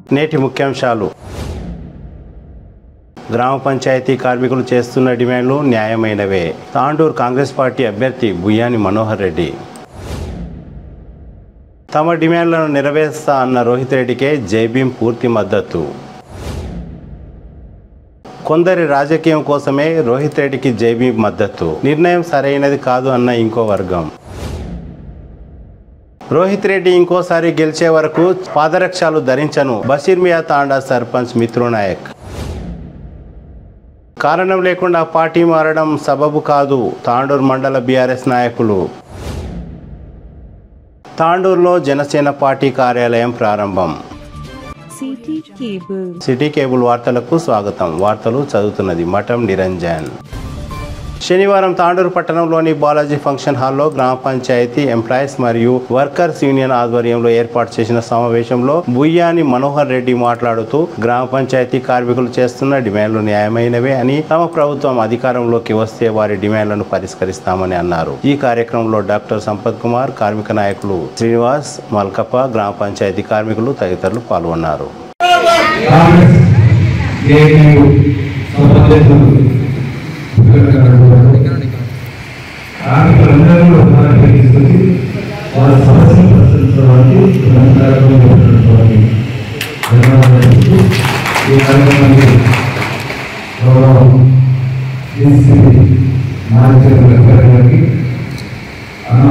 నేటి ముఖ్యాంశాలు గ్రామ పంచాయతీ కార్మికులు చేస్తున్న డిమాండ్లు న్యాయమైనవే తాండూరు కాంగ్రెస్ పార్టీ అభ్యర్థి బుయ్యాని మనోహర్ రెడ్డి తమ డిమాండ్లను నెరవేర్స్తా అన్న రోహిత్ రెడ్డికే జైభీం పూర్తి మద్దతు కొందరి రాజకీయం కోసమే రోహిత్ రెడ్డికి జైభీం మద్దతు నిర్ణయం సరైనది కాదు అన్న ఇంకో వర్గం రోహిత్ రెడ్డి ఇంకోసారి గెలిచే వరకు పాదరక్షాలు ధరించను బషీర్మియా తాండా సర్పంచ్ మిత్రునాయక్ కారణం లేకుండా పార్టీ మారడం సబబు కాదు తాండూరు మండల బీఆర్ఎస్ నాయకులు తాండూరులో జనసేన పార్టీ కార్యాలయం ప్రారంభం సిటీ కేబుల్ సిటీ కేబుల్ వార్తలకు స్వాగతం వార్తలు చదువుతున్నది మఠం నిరంజన్ శనివారం తాండూరు పట్టణంలోని బాలాజీ ఫంక్షన్ హాల్లో గ్రామ పంచాయతీ ఎంప్లాయీస్ మరియు వర్కర్స్ యూనియన్ ఆధ్వర్యంలో ఏర్పాటు చేసిన సమావేశంలో బుయ్యాని మనోహర్ రెడ్డి మాట్లాడుతూ గ్రామ పంచాయతీ కార్మికులు చేస్తున్న డిమాండ్లు న్యాయమైనవే అని తమ ప్రభుత్వం అధికారంలోకి వస్తే వారి డిమాండ్లను పరిష్కరిస్తామని అన్నారు ఈ కార్యక్రమంలో డాక్టర్ సంపత్ కుమార్ కార్మిక నాయకులు శ్రీనివాస్ మల్కప్ప గ్రామ పంచాయతీ కార్మికులు తదితరులు పాల్గొన్నారు కాంగ్రెస్ ఏఐయు సంబంధించిన కార్మికులందరూ కూడా ఉన్నారు తీసుకొచ్చి వాళ్ళ సమస్యలు పరిష్కరించడానికి నిరంతరం చేస్తున్నటువంటి ధన్యవాదాలు ఈ కార్యక్రమానికి గౌరవం డీసీసీ మాజీ గారికి అన్న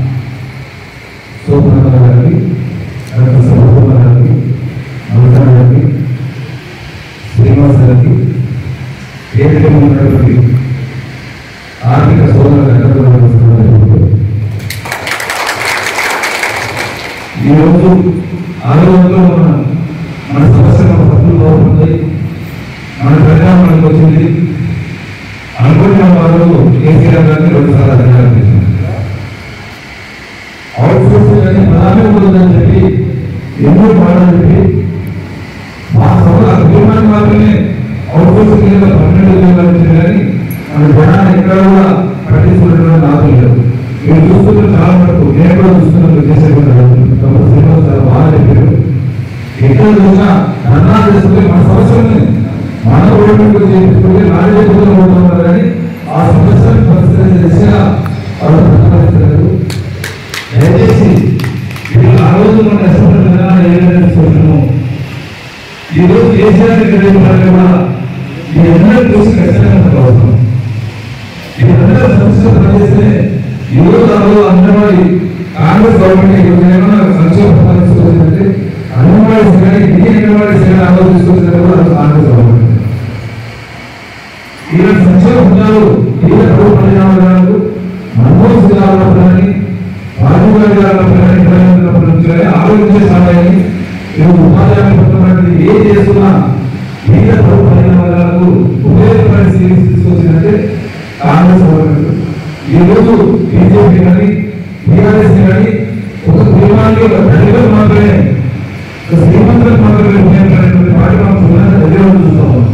సోమనాథ గారికి డాక్టర్ సభకుమార్ గారికి మమతా గారికి శ్రీనివాస్ గారికి ఏదైతే ఉన్నటువంటి ఆర్థిక సోదరులందరూ కూడా నమస్కారాలు తెలుపుతూ, ఈరోజు ఆరోగ్యంలో మనం మన సమస్య మన పట్టులో ఉంది మన పరిణామం మనకు వచ్చింది అనుకుంటున్న వారు కేసీఆర్ గారిని రెండుసార్లు అధికారం చేశారు అవుట్ సోర్సింగ్ అని ప్రధానం ఉందని చెప్పి ఎన్నో మాటలు చెప్పి మా సభలో అభిమానం మాత్రమే అవుట్ సోర్సింగ్ కింద పన్నెండు ఉద్యోగాలు వచ్చింది కానీ మన జనాన్ని ఎక్కడ కూడా పట్టించుకున్నటువంటి నాకు లేదు మీరు చూస్తున్న చాలా వరకు నేను కూడా చూస్తున్నాను చేసేటువంటి తమ సినిమా చాలా బాగా చెప్పారు ఎక్కడ చూసినా ధర్నాలు చేసుకుని మన సమస్యల్ని మన గవర్నమెంట్ చేయించుకుంటే నాలుగు చేతుల్లో ఉంటున్నారు కానీ ఆ సమస్యలను పరిష్కరించే దిశగా వాళ్ళు ప్రతిపాదించలేదు దయచేసి వీళ్ళు ఆ రోజు మన అసెంబ్లీ విధానాలు ఏ విధంగా తీసుకొచ్చినామో ఈ రోజు కేసీఆర్ రెడ్డి గారి కూడా మీ అందరూ చూసి ఖచ్చితంగా మనకు అవసరం వీళ్ళందరూ సమస్యలు పనిచేస్తే ఈ రోజు ఆ రోజు అంగన్వాడీ కాంగ్రెస్ గవర్నమెంట్ ఇప్పుడు ఏమన్నా సంక్షేమ పథకాలు తీసుకొచ్చిందంటే అంగన్వాడీ కానీ ఈ అంగన్వాడీ సేవ ఆ రోజు తీసుకొచ్చిందంటే కూడా అది కాంగ్రెస్ గవర్నమెంట్ ఈరోజు సంక్షేమ పథకాలు ఈయన ప్రభుత్వ పరిణామాలు మన్మోహన్ సింగ్ గారు కానీ రాజీవ్ గాంధీ గారు కానీ ప్రధానమంత్రి నుంచి కానీ ఆలోచించే సమయాన్ని ఈరోజు ఉపాధ్యాయ పథకం ఏం చేస్తున్నా ఈయన ప్రభుత్వ పరిణామాలకు ఉపయోగపడే స్కీమ్స్ తీసుకొచ్చిందంటే కాంగ్రెస్ గవర్నమెంట్ ఈ రోజు బీజేపీ కానీ టీఆర్ఎస్ కానీ ఒక శ్రీమానికి ఒక దళితులు మాత్రమే ఒక శ్రీమంతులకు మాత్రమే ఉపయోగపడేటువంటి పార్టీ మనం చూడాలని దగ్గర చూస్తా ఉన్నాం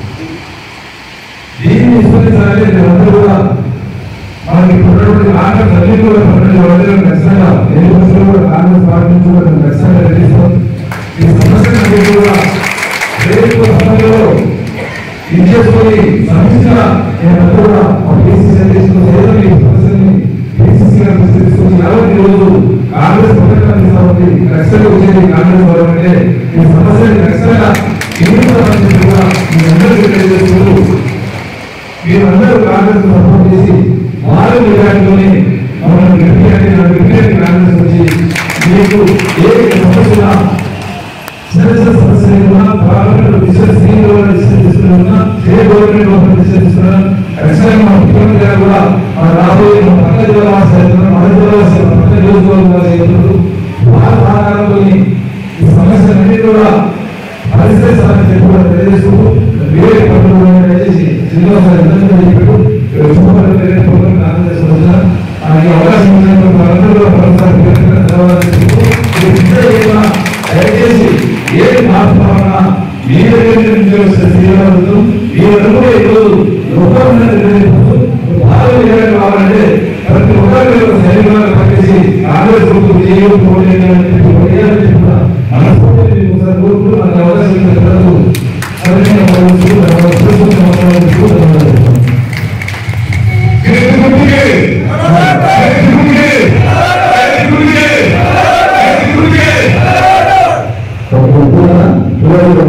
దీన్ని విస్మరించాలంటే మీరందరూ కూడా మనకి ఇప్పుడున్నటువంటి కాంగ్రెస్ అన్ని కూడా పన్నెండు వందల ఖచ్చితంగా ఎన్ని బస్సులు కూడా కాంగ్రెస్ పార్టీ నుంచి కూడా మేము ఖచ్చితంగా నిర్ణయిస్తాం ఈ సమస్యను అన్ని కూడా రేపు సమయంలో ఇది చేసుకొని సమస్యగా నేనందరూ కూడా మా బీసీసీ తీసుకుని ఏదైనా ఈ సమస్యని బీసీసీ గారి దృష్టికి తీసుకొచ్చి ఎవరి రోజు కాంగ్రెస్ పథకాలు ఇస్తా ఉంది ఖచ్చితంగా వచ్చేది కాంగ్రెస్ గవర్నమెంటే ఈ సమస్యని ఖచ్చితంగా ఎన్నికలని చెప్పి కూడా మీ అందరికీ తెలియజేస్తూ మీరందరూ కాంగ్రెస్ సపోర్ట్ చేసి వారి విధానంలోనే మమ్మల్ని గట్టిగా గట్టిగా కాంగ్రెస్ వచ్చి మీకు ఏ సమస్య చిన్న చిన్న సమస్యలు ఏమన్నా పార్లమెంట్ డిసిషన్ స్క్రీన్ డిసిషన్ తీసుకున్నా ఏ గవర్నమెంట్ ఒక డిసిషన్ తీసుకున్నా ఖచ్చితంగా మా ముఖ్యమంత్రి గారు కూడా మన రాబోయే మన పక్క జిల్లా వాసులు మన జిల్లా వాసులు పక్క నియోజకవర్గ వాసులు వారి సహకారంతో ఈ సమస్యలన్నీ కూడా పరిష్కరిస్తారని చెప్పి కూడా తెలియజేస్తూ వేరే పనులు దయచేసి జిల్లా ఎంతమంది చెప్పారు చూపడం వేరే పనులు కాంగ్రెస్ వచ్చిన ఈ అవకాశం ఉన్నప్పుడు మనందరూ కూడా మరోసారి పేరు ధన్యవాదాలు చెప్తూ మీరు ఇంకా ఏమైనా దయచేసి ఏ మార్పు కావాలన్నా మీ దగ్గర నుంచి వచ్చే శ్రీరాములు ఈ రెండు ఈరోజు ఒకరు భారత కావాలంటే ప్రతి ఒక్కరి సైనికులను పట్టేసి కాంగ్రెస్ ప్రభుత్వం ఏ పోటీ అని చెప్పి పోటీ అని చెప్పి కూడా మనస్ఫూర్తిగా మీకు ఒకసారి కోరుకుంటూ నాకు ఈరోజు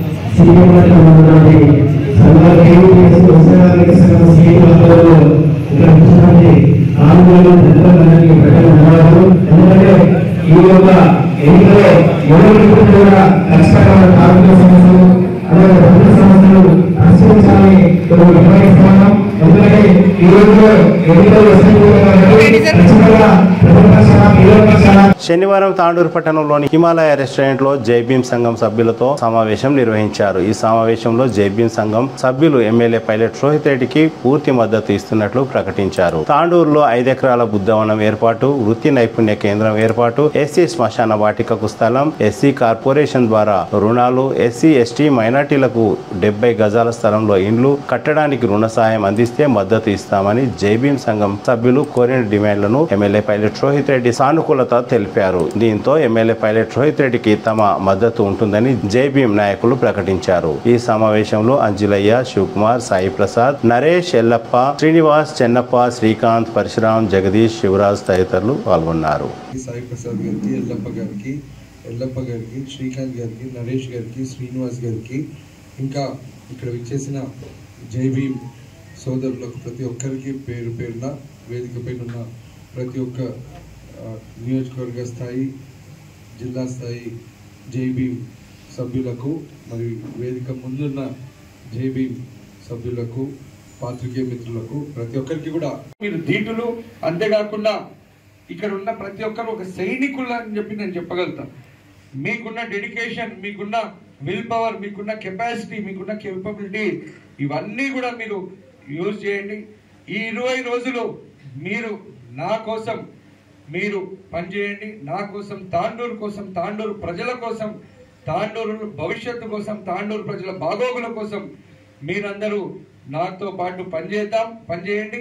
సీఎం ఉన్నటువంటి సంఘాలు కేవీపీఎస్ వ్యవసాయానికి సంఘం సీఎం ఆధ్వర్యంలో ఇక్కడ వచ్చినటువంటి ఆందోళన పెద్దలందరికీ ప్రజలు ధన్యవాదాలు ఎందుకంటే ఈ యొక్క ఎన్నికలో ఎవరికి కూడా కష్టకరమైన కార్మిక సమస్యలు అలాగే ప్రభుత్వ సమస్యలు పరిష్కరించాలని మేము నిర్వహిస్తున్నాం ఎందుకంటే ఈ రోజు ఎన్నికలు వస్తున్నాయి కాబట్టి ఖచ్చితంగా ప్రతిపక్షాల విరోధపక్షాల శనివారం తాండూరు పట్టణంలోని హిమాలయ రెస్టారెంట్ లో జైభీం సంఘం సభ్యులతో సమావేశం నిర్వహించారు ఈ సమావేశంలో జైభీం సంఘం సభ్యులు ఎమ్మెల్యే పైలట్ రోహిత్ రెడ్డికి పూర్తి మద్దతు ఇస్తున్నట్లు ప్రకటించారు తాండూరులో ఐదెకరాల బుద్ధవనం ఏర్పాటు వృత్తి నైపుణ్య కేంద్రం ఏర్పాటు ఎస్సీ శ్మశాన వాటికకు స్థలం ఎస్సీ కార్పొరేషన్ ద్వారా రుణాలు ఎస్సీ ఎస్టీ మైనార్టీలకు డెబ్బై గజాల స్థలంలో ఇండ్లు కట్టడానికి రుణ సాయం అందిస్తే మద్దతు ఇస్తామని జైభీం సంఘం సభ్యులు కోరిన డిమాండ్లను ఎమ్మెల్యే పైలట్ రోహిత్ రెడ్డి సానుకూలత తెలిపారు దీంతో ఎమ్మెల్యే పైలట్ రోహిత్ రెడ్డికి తమ మద్దతు ఉంటుందని జైభీం నాయకులు ప్రకటించారు ఈ సమావేశంలో అంజులయ్య శివకుమార్ సాయి ప్రసాద్ నరేష్ ఎల్లప్ప శ్రీనివాస్ చెన్నప్ప శ్రీకాంత్ పరశురాం జగదీష్ శివరాజ్ తదితరులు పాల్గొన్నారు సాయి ప్రసాద్ గారికి ఎల్లప్ప గారికి ఎల్లప్ప గారికి శ్రీకాంత్ గారికి నరేష్ గారికి శ్రీనివాస్ గారికి ఇంకా ఇక్కడ విచ్చేసిన జై భీమ్ సోదరులకు ప్రతి ఒక్కరికి పేరు పేరున వేదిక పైన ఉన్న ప్రతి ఒక్క ఆ, నియోజకవర్గ స్థాయి జిల్లా స్థాయి జై భీమ్ సభ్యులకు మరియు వేదిక ముందున్న జై భీమ్ సభ్యులకు పాత్రికేయ మిత్రులకు ప్రతి ఒక్కరికి కూడా మీరు ధీటులు అంతేకాకుండా ఇక్కడ ఉన్న ప్రతి ఒక్కరు ఒక సైనికులు అని చెప్పి నేను చెప్పగలుగుతా మీకున్న డెడికేషన్ మీకున్న విల్ పవర్ మీకున్న కెపాసిటీ మీకున్న కేపబిలిటీ ఇవన్నీ కూడా మీరు యూజ్ చేయండి ఈ ఇరవై రోజులు మీరు నా కోసం మీరు పనిచేయండి నా కోసం తాండూరు కోసం తాండూరు ప్రజల కోసం తాండూరు భవిష్యత్తు కోసం తాండూరు ప్రజల బాగోగుల కోసం మీరందరూ నాతో పాటు పనిచేద్దాం పనిచేయండి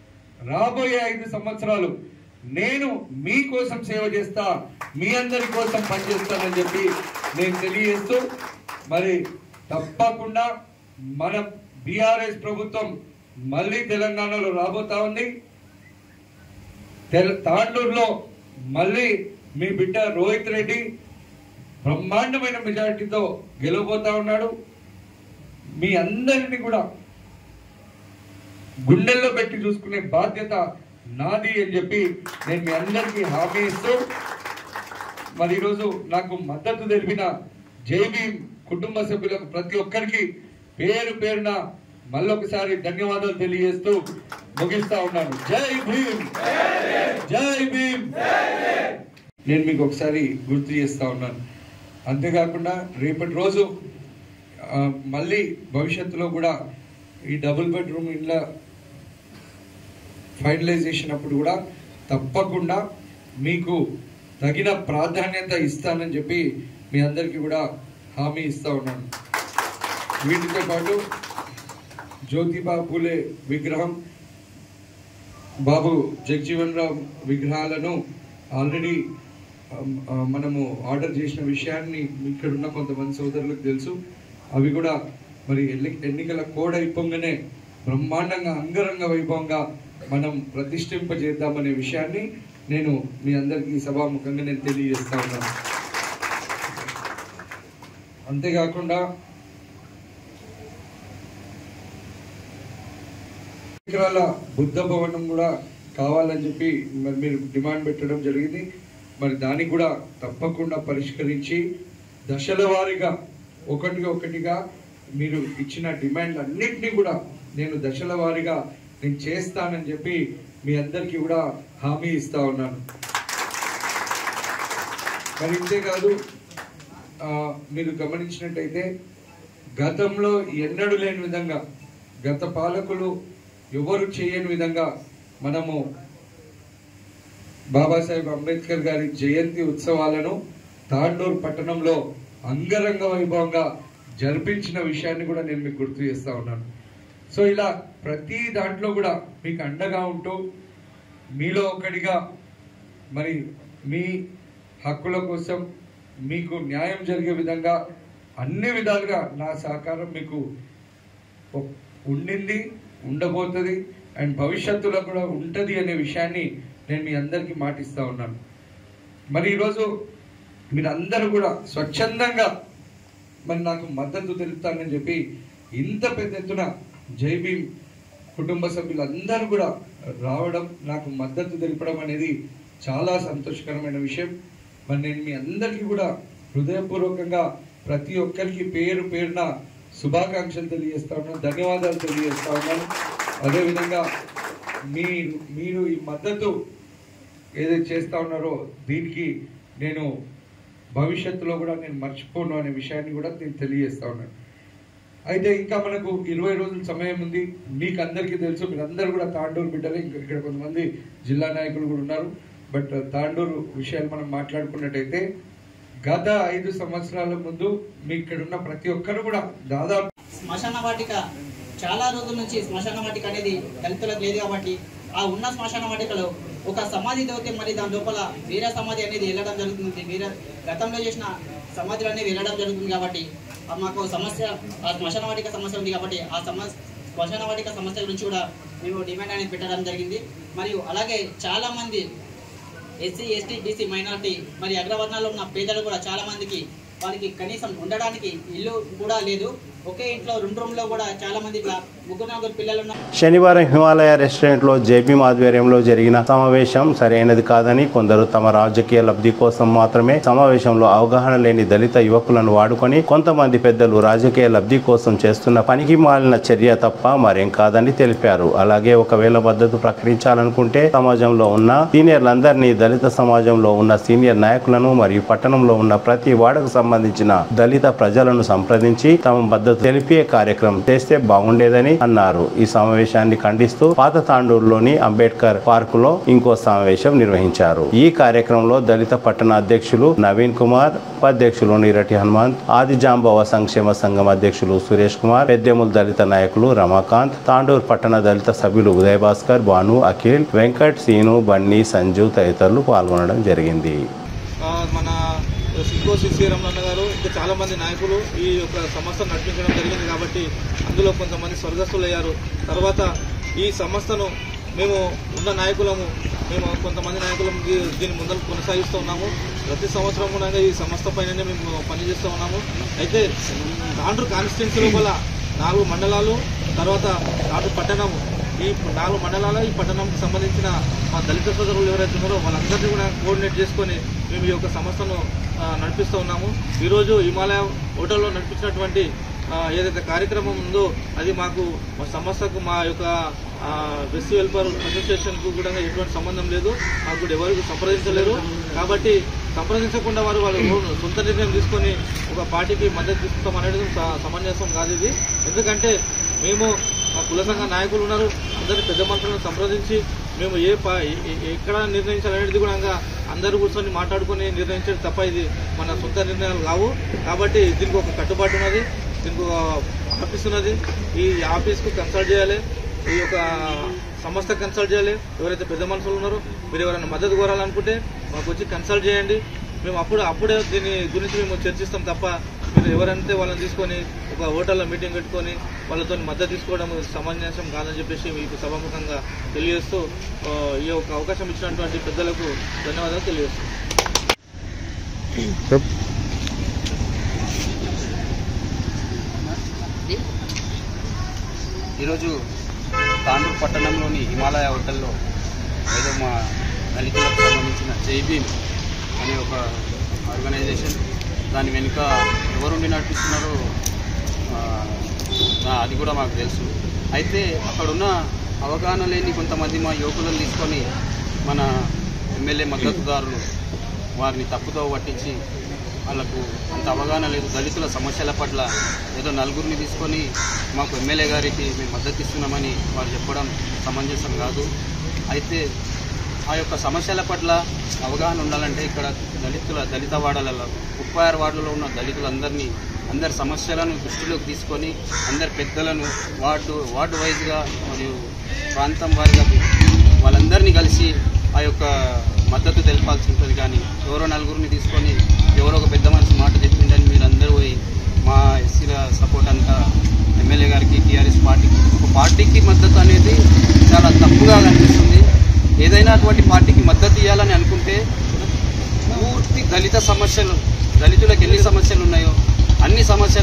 రాబోయే ఐదు సంవత్సరాలు నేను మీకోసం సేవ చేస్తా మీ అందరి కోసం పనిచేస్తానని చెప్పి నేను తెలియజేస్తూ మరి తప్పకుండా మన బీఆర్ఎస్ ప్రభుత్వం మళ్ళీ తెలంగాణలో రాబోతా ఉంది తెల- తాండూరులో మళ్ళీ మీ బిడ్డ రోహిత్ రెడ్డి బ్రహ్మాండమైన మెజారిటీతో గెలవబోతా ఉన్నాడు మీ అందరిని కూడా గుండెల్లో పెట్టి చూసుకునే బాధ్యత నాది అని చెప్పి నేను మీ అందరికీ హామీ ఇస్తూ మరి ఈరోజు నాకు మద్దతు తెలిపిన జేబీ కుటుంబ సభ్యులకు ప్రతి ఒక్కరికి పేరు పేరున మళ్ళొకసారి ధన్యవాదాలు తెలియజేస్తూ ముగిస్తా ఉన్నాను జై భీమ్ జై భీమ్ నేను మీకు ఒకసారి గుర్తు చేస్తా ఉన్నాను అంతేకాకుండా రేపటి రోజు ఆ, మళ్ళీ భవిష్యత్తులో కూడా ఈ డబుల్ బెడ్రూమ్ ఇండ్ల ఫైనలైజేషన్ అప్పుడు కూడా తప్పకుండా మీకు తగిన ప్రాధాన్యత ఇస్తానని చెప్పి మీ అందరికీ కూడా హామీ ఇస్తా ఉన్నాను వీటితో పాటు జ్యోతిబా పూలే విగ్రహం బాబు జగజీవన్ రామ్ విగ్రహాలను ఆల్రెడీ మనము ఆర్డర్ చేసిన విషయాన్ని ఇక్కడ ఉన్న కొంతమంది సోదరులకు తెలుసు అవి కూడా మరి ఎల్లి- ఎన్నికల కోడ్ అయిపోగానే బ్రహ్మాండంగా అంగరంగ వైభవంగా మనం ప్రతిష్ఠింపజేద్దామనే విషయాన్ని నేను మీ అందరికీ సభాముఖంగా నేను తెలియజేస్తా ఉన్నాను అంతేకాకుండా ఎకరాల బుద్ధ భవనం కూడా కావాలని చెప్పి మరి మీరు డిమాండ్ పెట్టడం జరిగింది మరి దానికి కూడా తప్పకుండా పరిష్కరించి దశల వారీగా ఒకటిగా ఒకటిగా మీరు ఇచ్చిన డిమాండ్ అన్నింటినీ కూడా నేను దశల వారీగా నేను చేస్తానని చెప్పి మీ అందరికీ కూడా హామీ ఇస్తా ఉన్నాను మరి ఇంతే కాదు ఆ, మీరు గమనించినట్టయితే గతంలో ఎన్నడూ లేని విధంగా గత పాలకులు ఎవరు చేయని విధంగా మనము బాబాసాహెబ్ అంబేద్కర్ గారి జయంతి ఉత్సవాలను తాండూరు పట్టణంలో అంగరంగ వైభవంగా జరిపించిన విషయాన్ని కూడా నేను మీకు గుర్తు చేస్తా ఉన్నాను సో ఇలా ప్రతి దాంట్లో కూడా మీకు అండగా ఉంటూ మీలో ఒకటిగా మరి మీ హక్కుల కోసం మీకు న్యాయం జరిగే విధంగా అన్ని విధాలుగా నా సహకారం మీకు ఒ- ఉండింది ఉండబోతుంది అండ్ భవిష్యత్తులో కూడా ఉంటుంది అనే విషయాన్ని నేను మీ అందరికీ మాటిస్తా ఉన్నాను మరి ఈరోజు మీరందరూ కూడా స్వచ్ఛందంగా మరి నాకు మద్దతు తెలుపుతానని చెప్పి ఇంత పెద్ద ఎత్తున జై భీమ్ కుటుంబ సభ్యులందరూ కూడా రావడం నాకు మద్దతు తెలపడం అనేది చాలా సంతోషకరమైన విషయం మరి నేను మీ అందరికీ కూడా హృదయపూర్వకంగా ప్రతి ఒక్కరికి పేరు పేరున శుభాకాంక్షలు తెలియజేస్తా ఉన్నాను ధన్యవాదాలు తెలియజేస్తా ఉన్నాను అదేవిధంగా మీరు మీరు ఈ మద్దతు ఏదైతే చేస్తా ఉన్నారో దీనికి నేను భవిష్యత్తులో కూడా నేను మర్చిపోను అనే విషయాన్ని కూడా నేను తెలియజేస్తా ఉన్నాను అయితే ఇంకా మనకు ఇరవై రోజుల సమయం ఉంది మీకు అందరికీ తెలుసు మీరు అందరూ కూడా తాండూరు బిడ్డలే ఇంకా ఇక్కడ కొంతమంది జిల్లా నాయకులు కూడా ఉన్నారు బట్ తాండూరు విషయాలు మనం మాట్లాడుకున్నట్టయితే గత ఐదు సంవత్సరాల ముందు మీ ఇక్కడ ఉన్న ప్రతి ఒక్కరు కూడా దాదాపు శ్మశాన వాటిక చాలా రోజుల నుంచి శ్మశాన వాటిక అనేది దళితులకు లేదు కాబట్టి ఆ ఉన్న శ్మశాన వాటికలో ఒక సమాధి దొరికితే మరి దాని లోపల వీర సమాధి అనేది వెళ్ళడం జరుగుతుంది వీర గతంలో చేసిన సమాధులు అనేవి వెళ్ళడం జరుగుతుంది కాబట్టి ఆ మాకు సమస్య ఆ శ్మశాన వాటిక సమస్య ఉంది కాబట్టి ఆ సమస్య శ్మశాన వాటిక సమస్య గురించి కూడా మేము డిమాండ్ అనేది పెట్టడం జరిగింది మరియు అలాగే చాలా మంది ఎస్సీ ఎస్టీ బీసీ మైనార్టీ మరి అగ్రవర్ణాల్లో ఉన్న పేదలు కూడా చాలా మందికి వాళ్ళకి కనీసం ఉండడానికి ఇల్లు కూడా లేదు ఒకే ఇంట్లో రెండు రూమ్లో కూడా చాలా మంది ఇట్లా ముగ్గురు నలుగురు పిల్లలు ఉన్న శనివారం హిమాలయ రెస్టారెంట్లో జేపీఎం ఆధ్వర్యంలో జరిగిన సమావేశం సరైనది కాదని కొందరు తమ రాజకీయ లబ్ధి కోసం మాత్రమే సమావేశంలో అవగాహన లేని దళిత యువకులను వాడుకొని కొంతమంది పెద్దలు రాజకీయ లబ్ధి కోసం చేస్తున్న పనికి మాలిన చర్య తప్ప మరేం కాదని తెలిపారు అలాగే ఒకవేళ మద్దతు ప్రకటించాలనుకుంటే సమాజంలో ఉన్న సీనియర్లందరినీ దళిత సమాజంలో ఉన్న సీనియర్ నాయకులను మరియు పట్టణంలో ఉన్న ప్రతి వాడకు సంబంధించిన దళిత ప్రజలను సంప్రదించి తమ మద్దతు తెలిపే కార్యక్రమం చేస్తే బాగుండేదని అన్నారు ఈ సమావేశాన్ని ఖండిస్తూ పాత తాండూరులోని అంబేద్కర్ పార్క్ లో ఇంకో సమావేశం నిర్వహించారు ఈ కార్యక్రమంలో దళిత పట్టణ అధ్యక్షులు నవీన్ కుమార్ ఉపాధ్యక్షులు నీరటి హనుమంత్ ఆది జాంబవ సంక్షేమ సంఘం అధ్యక్షులు సురేష్ కుమార్ పెద్దెముల్ దళిత నాయకులు రమాకాంత్ తాండూరు పట్టణ దళిత సభ్యులు ఉదయ్ భాస్కర్ భాను అఖిల్ వెంకట్ సీను బన్నీ సంజు తదితరులు పాల్గొనడం జరిగింది ఆ, మన సింకో సిసి రమణ గారు ఇంకా చాలా మంది నాయకులు ఈ యొక్క సంస్థను నడిపించడం జరిగింది కాబట్టి అందులో కొంతమంది స్వర్గస్థులు అయ్యారు తర్వాత ఈ సంస్థను మేము ఉన్న నాయకులము మేము కొంతమంది నాయకులం దీ- దీని ముందర కొనసాగిస్తూ ఉన్నాము ప్రతి సంవత్సరం కూడా ఈ సంస్థ పైననే మేము పనిచేస్తూ ఉన్నాము అయితే తాండ్రు కాన్స్టిట్యున్సీ లోపల నాలుగు మండలాలు తర్వాత తాండ్రు పట్టణము ఈ నాలుగు మండలాల ఈ పట్టణంకి సంబంధించిన మా దళిత సోదరులు ఎవరైతే ఉన్నారో వాళ్ళందరినీ కూడా కోఆర్డినేట్ చేసుకొని మేము ఈ యొక్క సంస్థను ఆ, నడిపిస్తూ ఉన్నాము ఈరోజు హిమాలయ హోటల్లో నడిపించినటువంటి ఆ, ఏదైతే కార్యక్రమం ఉందో అది మాకు మా సంస్థకు మా యొక్క వెస్ట్ వెల్ఫేర్ అసోసియేషన్కు కూడా ఎటువంటి సంబంధం లేదు మాకు కూడా ఎవరికి సంప్రదించలేరు కాబట్టి సంప్రదించకుండా వారు వాళ్ళు సొంత నిర్ణయం తీసుకొని ఒక పార్టీకి మద్దతు తీసుకుంటాం అనేది స- సమంజసం కాదు ఇది ఎందుకంటే మేము మా కుల సంఘ నాయకులు ఉన్నారు అందరి పెద్ద మనుషులను సంప్రదించి మేము ఏ పా ఎ- ఎ- ఎక్కడ నిర్ణయించాలనేది కూడా అందరూ కూర్చొని మాట్లాడుకొని నిర్ణయించడం తప్ప ఇది మన సొంత నిర్ణయాలు కావు కాబట్టి దీనికి ఒక కట్టుబాటు ఉన్నది దీనికి ఒక ఆఫీస్ ఉన్నది ఈ ఆఫీస్కు కన్సల్ట్ చేయాలి ఈ యొక్క సంస్థ కన్సల్ట్ చేయాలి ఎవరైతే పెద్ద మనుషులు ఉన్నారో మీరు ఎవరైనా మద్దతు కోరాలనుకుంటే మాకు వచ్చి కన్సల్ట్ చేయండి మేము అప్పుడు అప్పుడే దీని గురించి మేము చర్చిస్తాం తప్ప మీరు ఎవరంటే వాళ్ళని తీసుకొని ఒక హోటల్లో మీటింగ్ పెట్టుకొని వాళ్ళతో మద్దతు తీసుకోవడం సమంజసం కాదని చెప్పేసి మీకు సభాముఖంగా తెలియజేస్తూ ఆ, ఈ యొక్క అవకాశం ఇచ్చినటువంటి పెద్దలకు ధన్యవాదాలు తెలియజేస్తాం ఈరోజు తాండూరు పట్టణంలోని హిమాలయ హోటల్లో ఏదో మా దళితులకు సంబంధించిన జైబీమ్ అనే ఒక ఆర్గనైజేషన్ దాని వెనుక ఎవరుండి నడిపిస్తున్నారో ఆ, నా- అది కూడా మాకు తెలుసు అయితే అక్కడున్న అవగాహన లేని కొంతమంది మా యువకులను తీసుకొని మన ఎమ్మెల్యే మద్దతుదారులు వారిని తప్పుతో పట్టించి వాళ్ళకు అంత అవగాహన లేదు దళితుల సమస్యల పట్ల ఏదో నలుగురిని తీసుకొని మాకు ఎమ్మెల్యే గారికి మేము మద్దతు ఇస్తున్నామని వారు చెప్పడం సమంజసం కాదు అయితే ఆ యొక్క సమస్యల పట్ల అవగాహన ఉండాలంటే ఇక్కడ దళితుల దళిత వాడలలో ముప్పై ఆరు వార్డులో ఉన్న దళితులందరినీ అందరి సమస్యలను దృష్టిలోకి తీసుకొని అందరి పెద్దలను వార్డు వార్డు వైజ్గా మరియు ప్రాంతం వారిగా వాళ్ళందరినీ కలిసి ఆ యొక్క మద్దతు తెలపాల్సి ఉంటుంది కానీ ఎవరో నలుగురిని తీసుకొని ఎవరో ఒక పెద్ద మనిషి మాట చెప్పిందని మీరు అందరూ పోయి మా ఎస్సీల సపోర్ట్ అంతా ఎమ్మెల్యే గారికి టీఆర్ఎస్ పార్టీకి ఒక పార్టీకి మద్దతు అనేది చాలా తప్పుగా కనిపిస్తుంది ఏదైనా అటువంటి పార్టీకి మద్దతు ఇవ్వాలని అనుకుంటే పూర్తి దళిత సమస్యలు దళితులకు ఎన్ని సమస్యలు ఉన్నాయో అన్ని సమస్యలు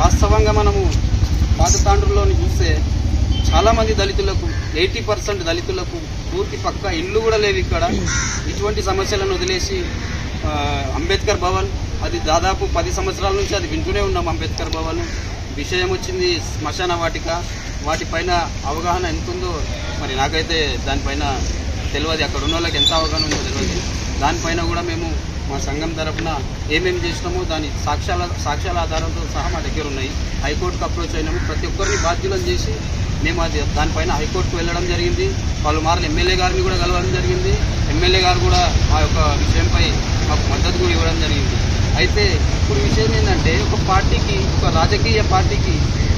వాస్తవంగా మనము పాత తాండ్రులోని చూస్తే చాలా మంది దళితులకు ఎయిటీ పర్సెంట్ దళితులకు పూర్తి పక్క ఇల్లు కూడా లేవు ఇక్కడ ఇటువంటి సమస్యలను వదిలేసి ఆ, అంబేద్కర్ భవన్ అది దాదాపు పది సంవత్సరాల నుంచి అది వింటూనే ఉన్నాం అంబేద్కర్ భవన్ విషయం వచ్చింది శ్మశాన వాటిక వాటిపైన అవగాహన ఎంత ఉందో మరి నాకైతే దానిపైన తెలియదు అక్కడ ఉన్న వాళ్ళకి ఎంత అవగాహన ఉందో తెలియదు దానిపైన కూడా మేము మా సంఘం తరఫున ఏమేమి చేసినామో దాని సాక్ష్యాల సాక్ష్యాల ఆధారంతో సహా మా దగ్గర ఉన్నాయి హైకోర్టుకు అప్రోచ్ అయినాము ప్రతి ఒక్కరిని బాధ్యులను చేసి మేము అది దానిపైన హైకోర్టుకు వెళ్ళడం జరిగింది పలుమార్లు ఎమ్మెల్యే గారిని కూడా కలవడం జరిగింది ఎమ్మెల్యే గారు కూడా మా యొక్క విషయంపై మాకు మద్దతు కూడా ఇవ్వడం జరిగింది అయితే ఇప్పుడు విషయం ఏంటంటే ఒక పార్టీకి ఒక రాజకీయ పార్టీకి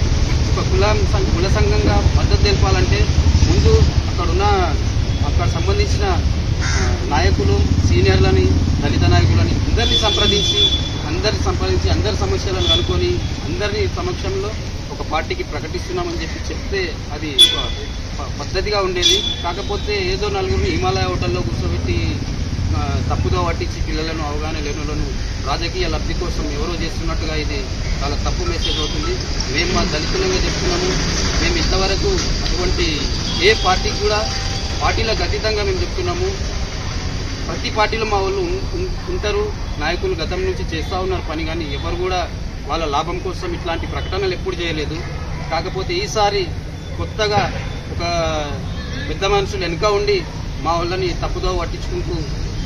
ఒక కుల సం- కుల సంఘంగా మద్దతు తెలపాలంటే ముందు అక్కడున్న అక్కడ సంబంధించిన ఆ, నాయకులు సీనియర్లని దళిత నాయకులని అందరినీ సంప్రదించి అందరిని సంప్రదించి అందరి సమస్యలను కనుక్కొని అందరి సమక్షంలో ఒక పార్టీకి ప్రకటిస్తున్నామని చెప్పి చెప్తే అది ఒక ప- పద్ధతిగా ఉండేది కాకపోతే ఏదో నలుగురిని హిమాలయ హోటల్లో కూర్చోబెట్టి ఆ, తప్పుదో పట్టించి పిల్లలను అవగాహన లేని వాళ్ళను రాజకీయ లబ్ధి కోసం ఎవరో చేస్తున్నట్టుగా ఇది చాలా తప్పు మెసేజ్ అవుతుంది మేము మా దళితులంగా చెప్తున్నాము మేము ఇంతవరకు అటువంటి ఏ పార్టీకి కూడా పార్టీలకు అతీతంగా మేము చెప్తున్నాము ప్రతి పార్టీలో మా వాళ్ళు ఉం- ఉం- ఉంటారు నాయకులు గతం నుంచి చేస్తూ ఉన్నారు పని కానీ ఎవరు కూడా వాళ్ళ లాభం కోసం ఇట్లాంటి ప్రకటనలు ఎప్పుడు చేయలేదు కాకపోతే ఈసారి కొత్తగా ఒక పెద్ద మనుషులు వెనుక ఉండి మా వాళ్ళని తప్పుదో పట్టించుకుంటూ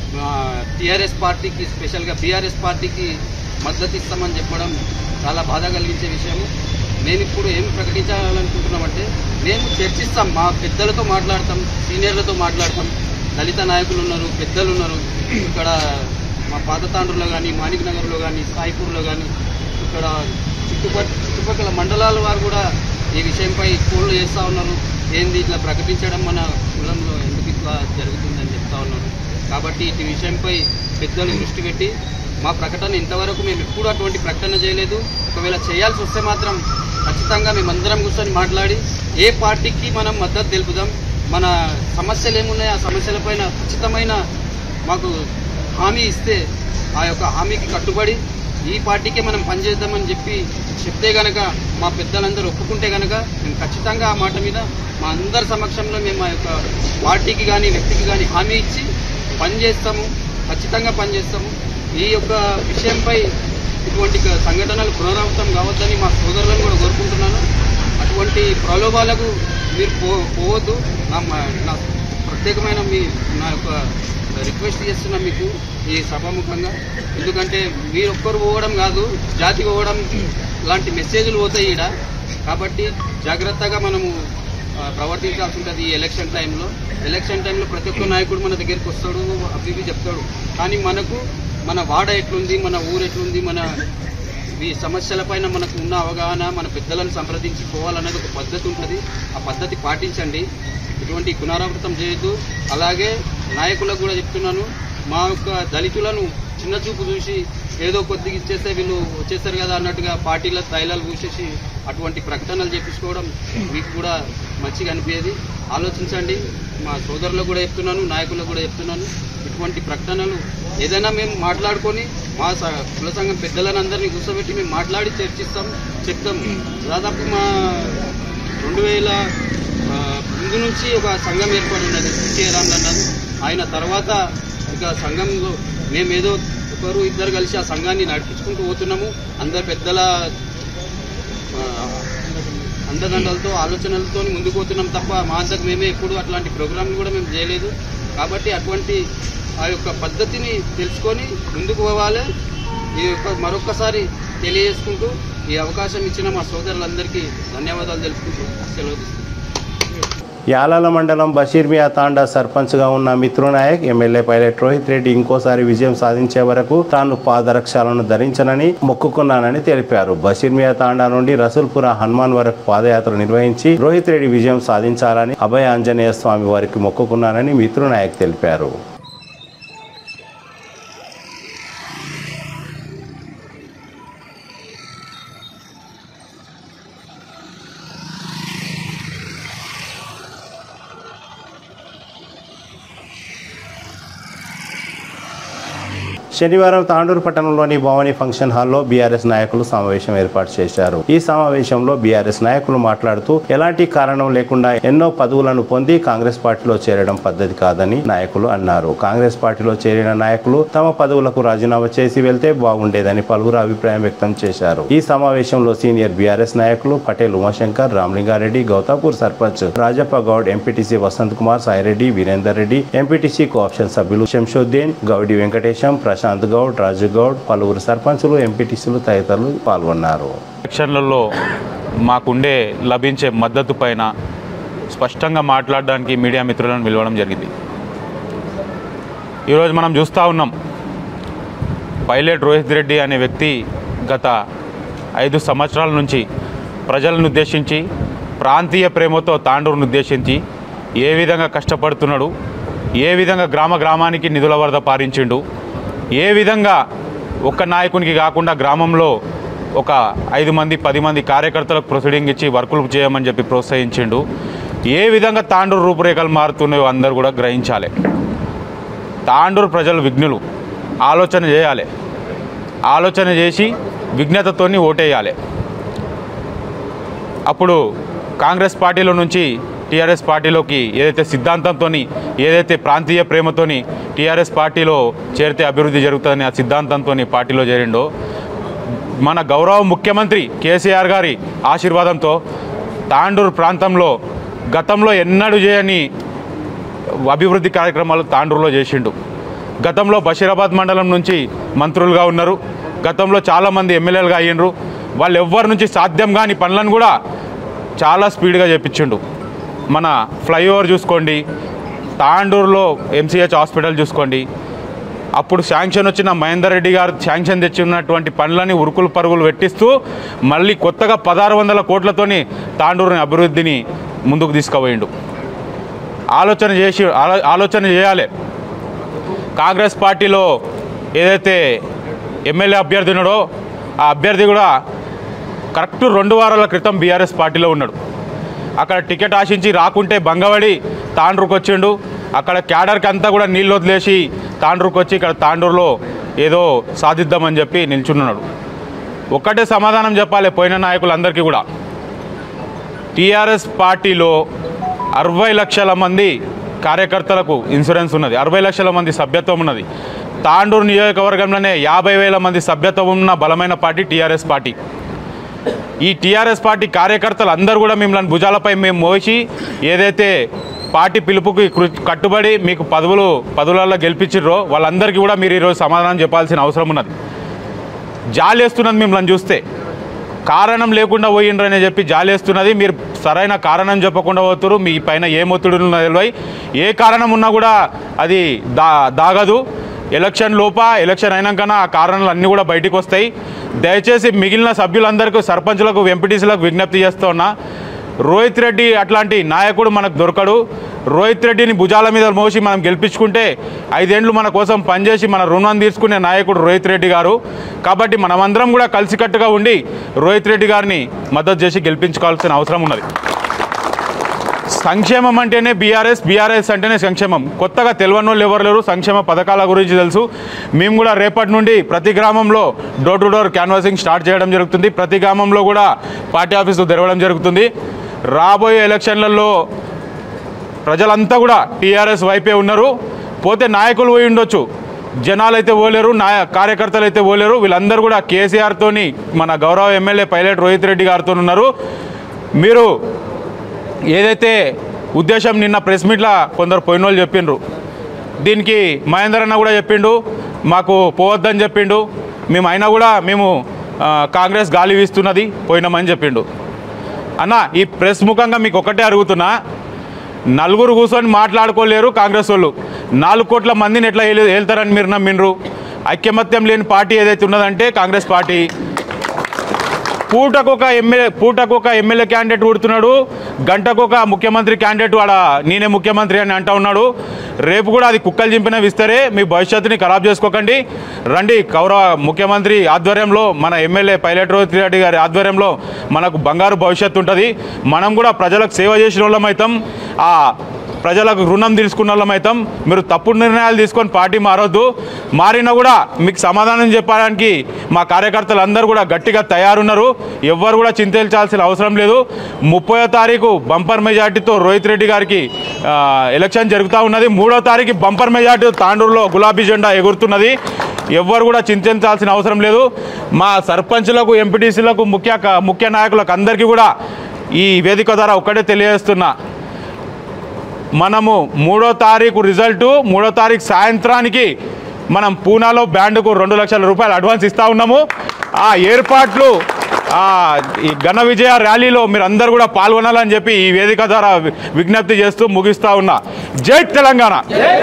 టీఆర్ఎస్ పార్టీకి స్పెషల్గా బీఆర్ఎస్ పార్టీకి మద్దతు ఇస్తామని చెప్పడం చాలా బాధ కలిగించే విషయము మేము ఇప్పుడు ఏం ప్రకటించాలనుకుంటున్నామంటే మేము చర్చిస్తాం మా పెద్దలతో మాట్లాడతాం సీనియర్లతో మాట్లాడతాం దళిత నాయకులు ఉన్నారు పెద్దలు ఉన్నారు ఇక్కడ మా పాత తాండ్రులో కానీ మాణిక్ నగర్లో కానీ సాయిపూర్లో కానీ ఇక్కడ చుట్టుపక్కల చుట్టుపక్కల మండలాల వారు కూడా ఈ విషయంపై ఫోన్లు చేస్తూ ఉన్నారు ఏంది ఇట్లా ప్రకటించడం మన కులంలో ఎందుకు ఇట్లా జరుగుతుందని చెప్తా ఉన్నారు కాబట్టి ఈ విషయంపై పెద్దలు దృష్టి పెట్టి మా ప్రకటన ఇంతవరకు మేము ఎప్పుడూ అటువంటి ప్రకటన చేయలేదు ఒకవేళ చేయాల్సి వస్తే మాత్రం ఖచ్చితంగా మేమందరం కూర్చొని మాట్లాడి ఏ పార్టీకి మనం మద్దతు తెలుపుదాం మన సమస్యలు ఏమున్నాయి ఆ సమస్యలపైన ఖచ్చితమైన మాకు హామీ ఇస్తే ఆ యొక్క హామీకి కట్టుబడి ఈ పార్టీకే మనం పనిచేద్దామని చెప్పి చెప్తే గనక మా పెద్దలందరూ ఒప్పుకుంటే గనక మేము ఖచ్చితంగా ఆ మాట మీద మా అందరి సమక్షంలో మేము మా యొక్క పార్టీకి కానీ వ్యక్తికి కానీ హామీ ఇచ్చి పనిచేస్తాము ఖచ్చితంగా పనిచేస్తాము ఈ యొక్క విషయంపై ఇటువంటి క- సంఘటనలు పునరావృతం కావద్దని మా సోదరులను కూడా కోరుకుంటున్నాను అటువంటి ప్రలోభాలకు మీరు పో పోవద్దు నా మా- నా ప్రత్యేకమైన మీ నా యొక్క రిక్వెస్ట్ చేస్తున్నా మీకు ఈ సభాముఖంగా ఎందుకంటే మీరు ఒక్కరు పోవడం కాదు జాతి పోవడం లాంటి మెసేజ్లు పోతాయి ఈడ కాబట్టి జాగ్రత్తగా మనము ఆ, ప్రవర్తించాల్సి ఉంటుంది ఈ ఎలక్షన్ టైంలో ఎలక్షన్ టైంలో ప్రతి ఒక్క నాయకుడు మన దగ్గరికి వస్తాడు అవి ఇవి చెప్తాడు కానీ మనకు మన వాడ ఎట్లుంది మన ఊరు ఎట్లుంది మన ఈ సమస్యలపైన మనకు ఉన్న అవగాహన మన పెద్దలను సంప్రదించి పోవాలనేది ఒక పద్ధతి ఉంటుంది ఆ పద్ధతి పాటించండి ఇటువంటి పునరావృతం చేయొద్దు అలాగే నాయకులకు కూడా చెప్తున్నాను మా యొక్క దళితులను చిన్న చూపు చూసి ఏదో కొద్దిగా ఇచ్చేస్తే వీళ్ళు వచ్చేస్తారు కదా అన్నట్టుగా పార్టీల స్థాయిలాలు పూసేసి అటువంటి ప్రకటనలు చేపించుకోవడం మీకు కూడా మంచిగా అనిపించేది ఆలోచించండి మా సోదరులకు కూడా చెప్తున్నాను నాయకులకు కూడా చెప్తున్నాను ఇటువంటి ప్రకటనలు ఏదైనా మేము మాట్లాడుకొని మా స- కుల సంఘం పెద్దలను అందరినీ కూర్చోబెట్టి మేము మాట్లాడి చర్చిస్తాం చెప్తాం దాదాపు మా రెండు వేల ఆ, ముందు నుంచి ఒక సంఘం ఏర్పడి ఉన్నది కేరామ్ అన్నది ఆయన తర్వాత ఇక సంఘంలో మేమేదో ఒకరు ఇద్దరు కలిసి ఆ సంఘాన్ని నడిపించుకుంటూ పోతున్నాము అందరు పెద్దల ఆ, అండదండలతో ఆలోచనలతో ముందుకు పోతున్నాం తప్ప మా అంతకు మేమే ఎప్పుడు అట్లాంటి ప్రోగ్రాంలు కూడా మేము చేయలేదు కాబట్టి అటువంటి ఆ యొక్క పద్ధతిని తెలుసుకొని ముందుకు పోవాలి ఈ యొక్క మరొక్కసారి తెలియజేసుకుంటూ ఈ అవకాశం ఇచ్చిన మా సోదరులందరికీ ధన్యవాదాలు తెలుపుకుంటూ సెలవు తీసుకుంటున్నాను. యాలాల మండలం బషీర్మియా తాండా సర్పంచ్గా ఉన్న మిత్రునాయక్ ఎమ్మెల్యే పైలట్ రోహిత్ రెడ్డి ఇంకోసారి విజయం సాధించే వరకు తాను పాదరక్షాలను ధరించనని మొక్కుకున్నానని తెలిపారు బషీర్మియా తాండా నుండి రసూల్పుర హనుమాన్ వరకు పాదయాత్ర నిర్వహించి రోహిత్ రెడ్డి విజయం సాధించాలని అభయ ఆంజనేయ స్వామి వారికి మొక్కుకున్నానని మిత్రునాయక్ తెలిపారు శనివారం తాండూరు పట్టణంలోని భవానీ ఫంక్షన్ హాల్లో బీఆర్ఎస్ నాయకులు సమావేశం ఏర్పాటు చేశారు ఈ సమావేశంలో బీఆర్ఎస్ నాయకులు మాట్లాడుతూ ఎలాంటి కారణం లేకుండా ఎన్నో పదవులను పొంది కాంగ్రెస్ పార్టీలో చేరడం పద్ధతి కాదని నాయకులు అన్నారు కాంగ్రెస్ పార్టీలో చేరిన నాయకులు తమ పదవులకు రాజీనామా చేసి వెళ్తే బాగుండేదని పలువురు అభిప్రాయం వ్యక్తం చేశారు ఈ సమావేశంలో సీనియర్ బీఆర్ఎస్ నాయకులు Patel Umashankar Ramalingareddy Gouthapur sarpanch Rajappa Goud MPTC Vasanth Kumar Saireddy Virender Reddy MPTC cooption సభ్యులు శంషుద్దీన్ గౌడి వెంకటేశం ప్రశాంత్ గౌడ్ రాజు గౌడ్ పలువురు సర్పంచులు ఎంపీటీసీలు తదితరులు పాల్గొన్నారు ఎలక్షన్లలో మాకుండే లభించే మద్దతు పైన స్పష్టంగా మాట్లాడడానికి మీడియా మిత్రులను పిలవడం జరిగింది ఈరోజు మనం చూస్తూ ఉన్నాం పైలట్ రోహిత్ రెడ్డి అనే వ్యక్తి గత ఐదు సంవత్సరాల నుంచి ప్రజలను ఉద్దేశించి ప్రాంతీయ ప్రేమతో తాండూరును ఉద్దేశించి ఏ విధంగా కష్టపడుతున్నాడు ఏ విధంగా గ్రామ గ్రామానికి నిధుల వరద పారించిండు ఏ విధంగా ఒక్క నాయకునికి కాకుండా గ్రామంలో ఒక ఐదు మంది పది మంది కార్యకర్తలకు ప్రొసీడింగ్ ఇచ్చి వర్కులు చేయమని చెప్పి ప్రోత్సహించిండు ఏ విధంగా తాండూరు రూపురేఖలు మారుతున్నాయో అందరూ కూడా గ్రహించాలి తాండూరు ప్రజలు విఘ్నులు ఆలోచన చేయాలి ఆలోచన చేసి విఘ్నతతోని ఓటేయాలి అప్పుడు కాంగ్రెస్ పార్టీలో నుంచి టీఆర్ఎస్ పార్టీలోకి ఏదైతే సిద్ధాంతంతో ఏదైతే ప్రాంతీయ ప్రేమతోని టీఆర్ఎస్ పార్టీలో చేరితే అభివృద్ధి జరుగుతుందని ఆ సిద్ధాంతంతో పార్టీలో చేరిండో మన గౌరవ ముఖ్యమంత్రి కేసీఆర్ గారి ఆశీర్వాదంతో తాండూరు ప్రాంతంలో గతంలో ఎన్నడూ చేయని అభివృద్ధి కార్యక్రమాలు తాండూరులో చేసిండు గతంలో బషీరాబాద్ మండలం నుంచి మంత్రులుగా ఉన్నారు గతంలో చాలామంది ఎమ్మెల్యేలుగా అయ్యిండ్రు వాళ్ళు ఎవ్వరి నుంచి సాధ్యం కాని పనులను కూడా చాలా స్పీడ్గా చేపించిండు మన ఫ్లైఓవర్ చూసుకోండి తాండూరులో ఎంసీహెచ్ హాస్పిటల్ చూసుకోండి అప్పుడు శాంక్షన్ వచ్చిన మహేందర్ రెడ్డి గారు శాంక్షన్ తెచ్చినటువంటి పనులని ఉరుకులు పరుగులు పెట్టిస్తూ మళ్ళీ కొత్తగా పదహారు వందల కోట్లతోని తాండూరుని అభివృద్ధిని ముందుకు తీసుకుపోయిండు ఆలోచన చేసి ఆలో- ఆలోచన చేయాలి కాంగ్రెస్ పార్టీలో ఏదైతే ఎమ్మెల్యే అభ్యర్థి ఉన్నాడో ఆ అభ్యర్థి కూడా కరెక్ట్ రెండు వారాల క్రితం బీఆర్ఎస్ పార్టీలో ఉన్నాడు అక్కడ టికెట్ ఆశించి రాకుంటే బంగవడి తాండ్రుకు వచ్చిండు అక్కడ క్యాడర్కి అంతా కూడా నీళ్ళు వదిలేసి తాండ్రుకు వచ్చి ఇక్కడ తాండూరులో ఏదో సాధిద్దామని చెప్పి నిల్చున్నాడు ఒక్కటే సమాధానం చెప్పాలి పోయిన నాయకులందరికీ కూడా టీఆర్ఎస్ పార్టీలో అరవై లక్షల మంది కార్యకర్తలకు ఇన్సూరెన్స్ ఉన్నది అరవై లక్షల మంది సభ్యత్వం ఉన్నది తాండూరు నియోజకవర్గంలోనే యాభై వేల మంది సభ్యత్వం ఉన్న బలమైన పార్టీ టీఆర్ఎస్ పార్టీ ఈ టీఆర్ఎస్ పార్టీ కార్యకర్తలు అందరూ కూడా మిమ్మల్ని భుజాలపై మేము మోసి ఏదైతే పార్టీ పిలుపుకి కృ- కట్టుబడి మీకు పదవులు పదవులలో గెలిపించారో వాళ్ళందరికీ కూడా మీరు ఈరోజు సమాధానం చెప్పాల్సిన అవసరం ఉన్నది జాలేస్తున్నది మిమ్మల్ని చూస్తే కారణం లేకుండా పోయిండ్రని చెప్పి జాలేస్తున్నది మీరు సరైన కారణం చెప్పకుండా పోతురు మీ పైన ఏ ఒత్తిడి ఉన్నదో తెలియదు ఏ కారణం ఉన్నా కూడా అది దా దాగదు ఎలక్షన్ లోప ఎలక్షన్ అయినాకన ఆ కారణాలు అన్నీ కూడా బయటికి వస్తాయి దయచేసి మిగిలిన సభ్యులందరికీ సర్పంచులకు ఎంపీటీసీలకు విజ్ఞప్తి చేస్తూ ఉన్నా రోహిత్ రెడ్డి అట్లాంటి నాయకుడు మనకు దొరకడు రోహిత్ రెడ్డిని భుజాల మీద మోసి మనం గెలిపించుకుంటే ఐదేండ్లు మన కోసం పనిచేసి మన రుణం తీసుకునే నాయకుడు రోహిత్ రెడ్డి గారు కాబట్టి మనమందరం కూడా కలిసికట్టుగా ఉండి రోహిత్ రెడ్డి గారిని మద్దతు చేసి గెలిపించుకోవాల్సిన అవసరం ఉన్నది సంక్షేమం అంటేనే బీఆర్ఎస్ బీఆర్ఎస్ అంటేనే సంక్షేమం కొత్తగా తెలియని వాళ్ళు ఎవరు లేరు సంక్షేమ పథకాల గురించి తెలుసు మేము కూడా రేపటి నుండి ప్రతి గ్రామంలో door to door canvassing start చేయడం జరుగుతుంది ప్రతి గ్రామంలో కూడా పార్టీ ఆఫీసు తెరవడం జరుగుతుంది రాబోయే ఎలక్షన్లలో ప్రజలంతా కూడా టీఆర్ఎస్ వైపే ఉన్నారు పోతే నాయకులు పోయి ఉండొచ్చు జనాలు అయితే పోలేరు నాయ కార్యకర్తలు అయితే పోలేరు వీళ్ళందరూ కూడా కేసీఆర్ తోని మన గౌరవ ఎమ్మెల్యే పైలట్ రోహిత్ రెడ్డి గారితో ఉన్నారు మీరు ఏదైతే ఉద్దేశం నిన్న ప్రెస్ మీట్లో కొందరు పోయిన వాళ్ళు చెప్పిండ్రు దీనికి మహేందర్ అన్న కూడా చెప్పిండు మాకు పోవద్దని చెప్పిండు మేము అయినా కూడా మేము ఆ, కాంగ్రెస్ గాలి వీస్తున్నది పోయినామని చెప్పిండు అన్న ఈ ప్రెస్ ముఖంగా మీకు ఒకటే అడుగుతున్నా నలుగురు కూర్చొని మాట్లాడుకోలేరు కాంగ్రెస్ వాళ్ళు నాలుగు కోట్ల మందిని ఎట్లా ఏలు- ఏళ్తారని మీరు నమ్మిండ్రు ఐక్యమత్యం లేని పార్టీ ఏదైతే ఉన్నదంటే కాంగ్రెస్ పార్టీ పూటకు ఒక ఎమ్మెల్యే పూటకు ఒక ఎమ్మెల్యే క్యాండిడేట్ కొడుతున్నాడు గంటకు ఒక ముఖ్యమంత్రి క్యాండిడేట్ ఆడ నేనే ముఖ్యమంత్రి అని అంటా ఉన్నాడు రేపు కూడా అది కుక్కలు చింపిన విస్తరే మీ భవిష్యత్తుని ఖరాబ్ చేసుకోకండి రండి గౌరవ ముఖ్యమంత్రి ఆధ్వర్యంలో మన ఎమ్మెల్యే పైలట్ రోహిత్ రెడ్డి గారి ఆధ్వర్యంలో మనకు బంగారు భవిష్యత్తు ఉంటుంది మనం కూడా ప్రజలకు సేవ చేసిన వాళ్ళం అవుతాం ఆ ప్రజలకు రుణం తీసుకున్న వాళ్ళం అవుతాం మీరు తప్పుడు నిర్ణయాలు తీసుకొని పార్టీ మారొద్దు మారినా కూడా మీకు సమాధానం చెప్పడానికి మా కార్యకర్తలు అందరూ కూడా గట్టిగా తయారున్నారు ఎవ్వరు కూడా చింతించాల్సిన అవసరం లేదు ముప్పయో తారీఖు బంపర్ మెజార్టీతో రోహిత్ రెడ్డి గారికి ఆ, ఎలక్షన్ జరుగుతూ ఉన్నది మూడో తారీఖు బంపర్ మెజార్టీ తాండూరులో గులాబీ జెండా ఎగురుతున్నది ఎవ్వరు కూడా చింతించాల్సిన అవసరం లేదు మా సర్పంచులకు ఎంపీటీసీలకు ముఖ్య ముఖ్య నాయకులకు అందరికీ కూడా ఈ వేదిక ద్వారా ఒక్కటే తెలియజేస్తున్నా మనము మూడో తారీఖు రిజల్టు మూడో తారీఖు సాయంత్రానికి మనం పూనాలో బ్యాండుకు రెండు లక్షల రూపాయలు అడ్వాన్స్ ఇస్తా ఉన్నాము ఆ ఏర్పాట్లు ఆ ఈ ఘన విజయ ర్యాలీలో మీరు అందరూ కూడా పాల్గొనాలని చెప్పి ఈ వేదిక ద్వారా వి- విజ్ఞప్తి చేస్తూ ముగిస్తా ఉన్నా జై తెలంగాణ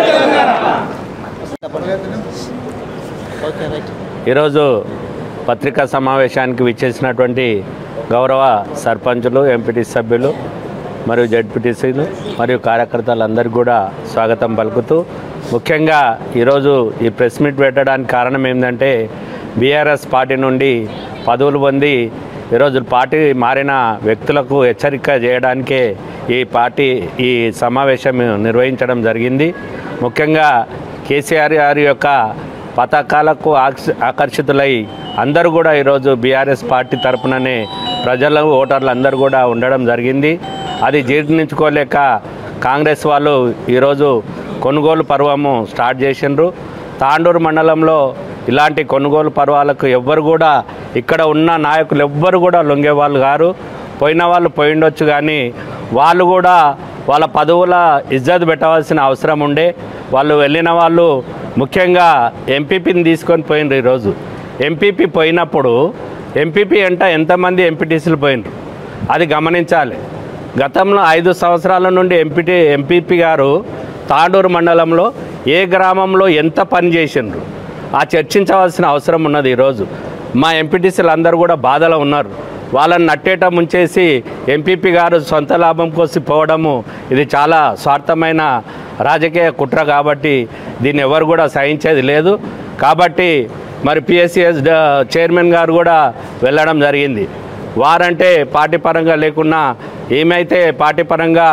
ఈరోజు పత్రికా సమావేశానికి విచ్చేసినటువంటి గౌరవ సర్పంచులు ఎంపీటీ సభ్యులు మరియు జడ్పీటీసీలు మరియు కార్యకర్తలందరికీ కూడా స్వాగతం పలుకుతూ ముఖ్యంగా ఈరోజు ఈ ప్రెస్ మీట్ పెట్టడానికి కారణం ఏంటంటే బీఆర్ఎస్ పార్టీ నుండి పదవులు పొంది ఈరోజు పార్టీ మారిన వ్యక్తులకు హెచ్చరిక చేయడానికే ఈ పార్టీ ఈ సమావేశం నిర్వహించడం జరిగింది ముఖ్యంగా కేసీఆర్ గారి యొక్క పథకాలకు ఆక్ష- ఆకర్షితులై అందరూ కూడా ఈరోజు బీఆర్ఎస్ పార్టీ తరపుననే ప్రజలు ఓటర్లు అందరూ కూడా ఉండడం జరిగింది అది జీర్ణించుకోలేక కాంగ్రెస్ వాళ్ళు ఈరోజు కొనుగోలు పర్వము స్టార్ట్ చేసిండ్రు తాండూరు మండలంలో ఇలాంటి కొనుగోలు పర్వాలకు ఎవ్వరు కూడా ఇక్కడ ఉన్న నాయకులు ఎవ్వరు కూడా లొంగేవాళ్ళు గారు పోయిన వాళ్ళు పోయిండొచ్చు కానీ వాళ్ళు కూడా వాళ్ళ పదవుల ఇజ్జత్ పెట్టవలసిన అవసరం ఉండే వాళ్ళు వెళ్ళిన వాళ్ళు ముఖ్యంగా ఎంపీపీని తీసుకొని పోయినరు ఈరోజు ఎంపీపీ పోయినప్పుడు ఎంపీపీ ఎంట ఎంతమంది ఎంపీటీసీలు పోయినరు అది గమనించాలి గతంలో ఐదు సంవత్సరాల నుండి ఎంపీటీ ఎంపీపీ గారు తాండూరు మండలంలో ఏ గ్రామంలో ఎంత పని చేసిండ్రు ఆ చర్చించవలసిన అవసరం ఉన్నది ఈరోజు మా ఎంపీటీసీలు అందరూ కూడా బాధలో ఉన్నారు వాళ్ళని నట్టేట ముంచేసి ఎంపీపీ గారు సొంత లాభం కోసం పోవడము ఇది చాలా స్వార్థమైన రాజకీయ కుట్ర కాబట్టి దీన్ని ఎవరు కూడా సహించేది లేదు కాబట్టి మరి పిఎస్సిఎస్ చైర్మన్ గారు కూడా వెళ్ళడం జరిగింది వారంటే పార్టీ పరంగా లేకున్నా ఏమైతే పార్టీ పరంగా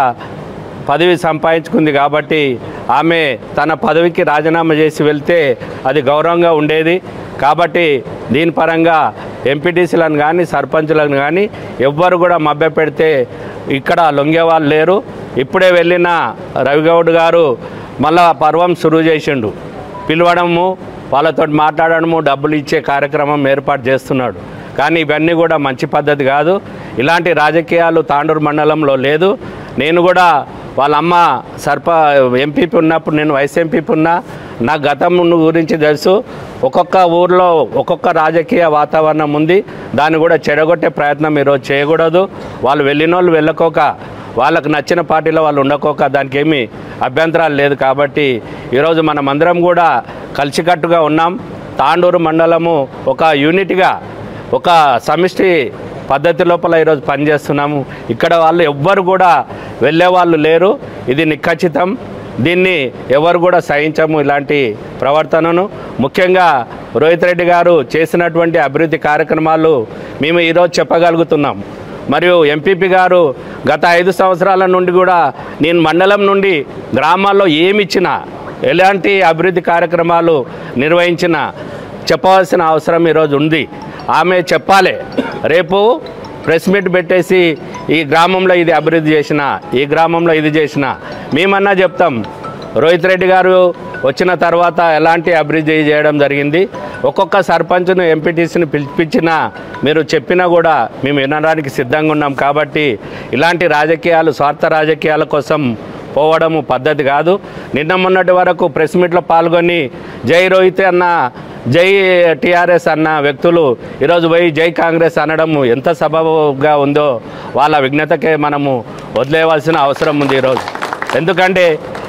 పదవి సంపాదించుకుంది కాబట్టి ఆమె తన పదవికి రాజీనామా చేసి వెళ్తే అది గౌరవంగా ఉండేది కాబట్టి దీని పరంగా ఎంపీటీసీలను కానీ సర్పంచులను కానీ ఎవ్వరు కూడా మభ్య పెడితే ఇక్కడ లొంగేవాళ్ళు లేరు ఇప్పుడే వెళ్ళిన రవిగౌడ్ గారు మళ్ళా పర్వం సురువు చేసిండు పిలవడము వాళ్ళతో మాట్లాడడము డబ్బులు ఇచ్చే కార్యక్రమం ఏర్పాటు చేస్తున్నాడు కానీ ఇవన్నీ కూడా మంచి పద్ధతి కాదు ఇలాంటి రాజకీయాలు తాండూరు మండలంలో లేదు నేను కూడా వాళ్ళ అమ్మ సర్ప ఎంపీపీ ఉన్నప్పుడు నేను వైస్ ఎంపీపీ ఉన్నా నా గతం గురించి తెలుసు ఒక్కొక్క ఊర్లో ఒక్కొక్క రాజకీయ వాతావరణం ఉంది దాన్ని కూడా చెడగొట్టే ప్రయత్నం ఈరోజు చేయకూడదు వాళ్ళు వెళ్ళిన వాళ్ళు వెళ్ళకోక వాళ్ళకు నచ్చిన పార్టీలో వాళ్ళు ఉండకోక దానికి ఏమీ అభ్యంతరాలు లేదు కాబట్టి ఈరోజు మనమందరం కూడా కలిసికట్టుగా ఉన్నాం తాండూరు మండలము ఒక యూనిట్గా ఒక సమిష్టి పద్ధతి లోపల ఈరోజు పనిచేస్తున్నాము ఇక్కడ వాళ్ళు ఎవ్వరు కూడా వెళ్ళే వాళ్ళు లేరు ఇది నిఖచ్చితం దీన్ని ఎవరు కూడా సహించము ఇలాంటి ప్రవర్తనను ముఖ్యంగా రోహిత్ రెడ్డి గారు చేసినటువంటి అభివృద్ధి కార్యక్రమాలు మేము ఈరోజు చెప్పగలుగుతున్నాం మరియు ఎంపీపీ గారు గత ఐదు సంవత్సరాల నుండి కూడా నేను మండలం నుండి గ్రామాల్లో ఏమిచ్చినా ఎలాంటి అభివృద్ధి కార్యక్రమాలు నిర్వహించినా చెప్పవలసిన అవసరం ఈరోజు ఉంది ఆమె చెప్పాలి రేపు ప్రెస్ మీట్ పెట్టేసి ఈ గ్రామంలో ఇది అభివృద్ధి చేసిన ఈ గ్రామంలో ఇది చేసిన మేమన్నా చెప్తాం రోహిత్ రెడ్డి గారు వచ్చిన తర్వాత ఎలాంటి అభివృద్ధి చేయడం జరిగింది ఒక్కొక్క సర్పంచ్ను ఎంపీటీసీని పిలిపించినా మీరు చెప్పినా కూడా మేము వినడానికి సిద్ధంగా ఉన్నాం కాబట్టి ఇలాంటి రాజకీయాలు స్వార్థ రాజకీయాల కోసం పోవడము పద్ధతి కాదు నిన్న మొన్నటి వరకు ప్రెస్ మీట్లో పాల్గొని జై రోహిత్ అన్న జై టీఆర్ఎస్ అన్న వ్యక్తులు ఈరోజు పోయి జై కాంగ్రెస్ అనడం ఎంత సబబుగా ఉందో వాళ్ళ విఘ్నతకే మనము వదిలేయవలసిన అవసరం ఉంది ఈరోజు ఎందుకంటే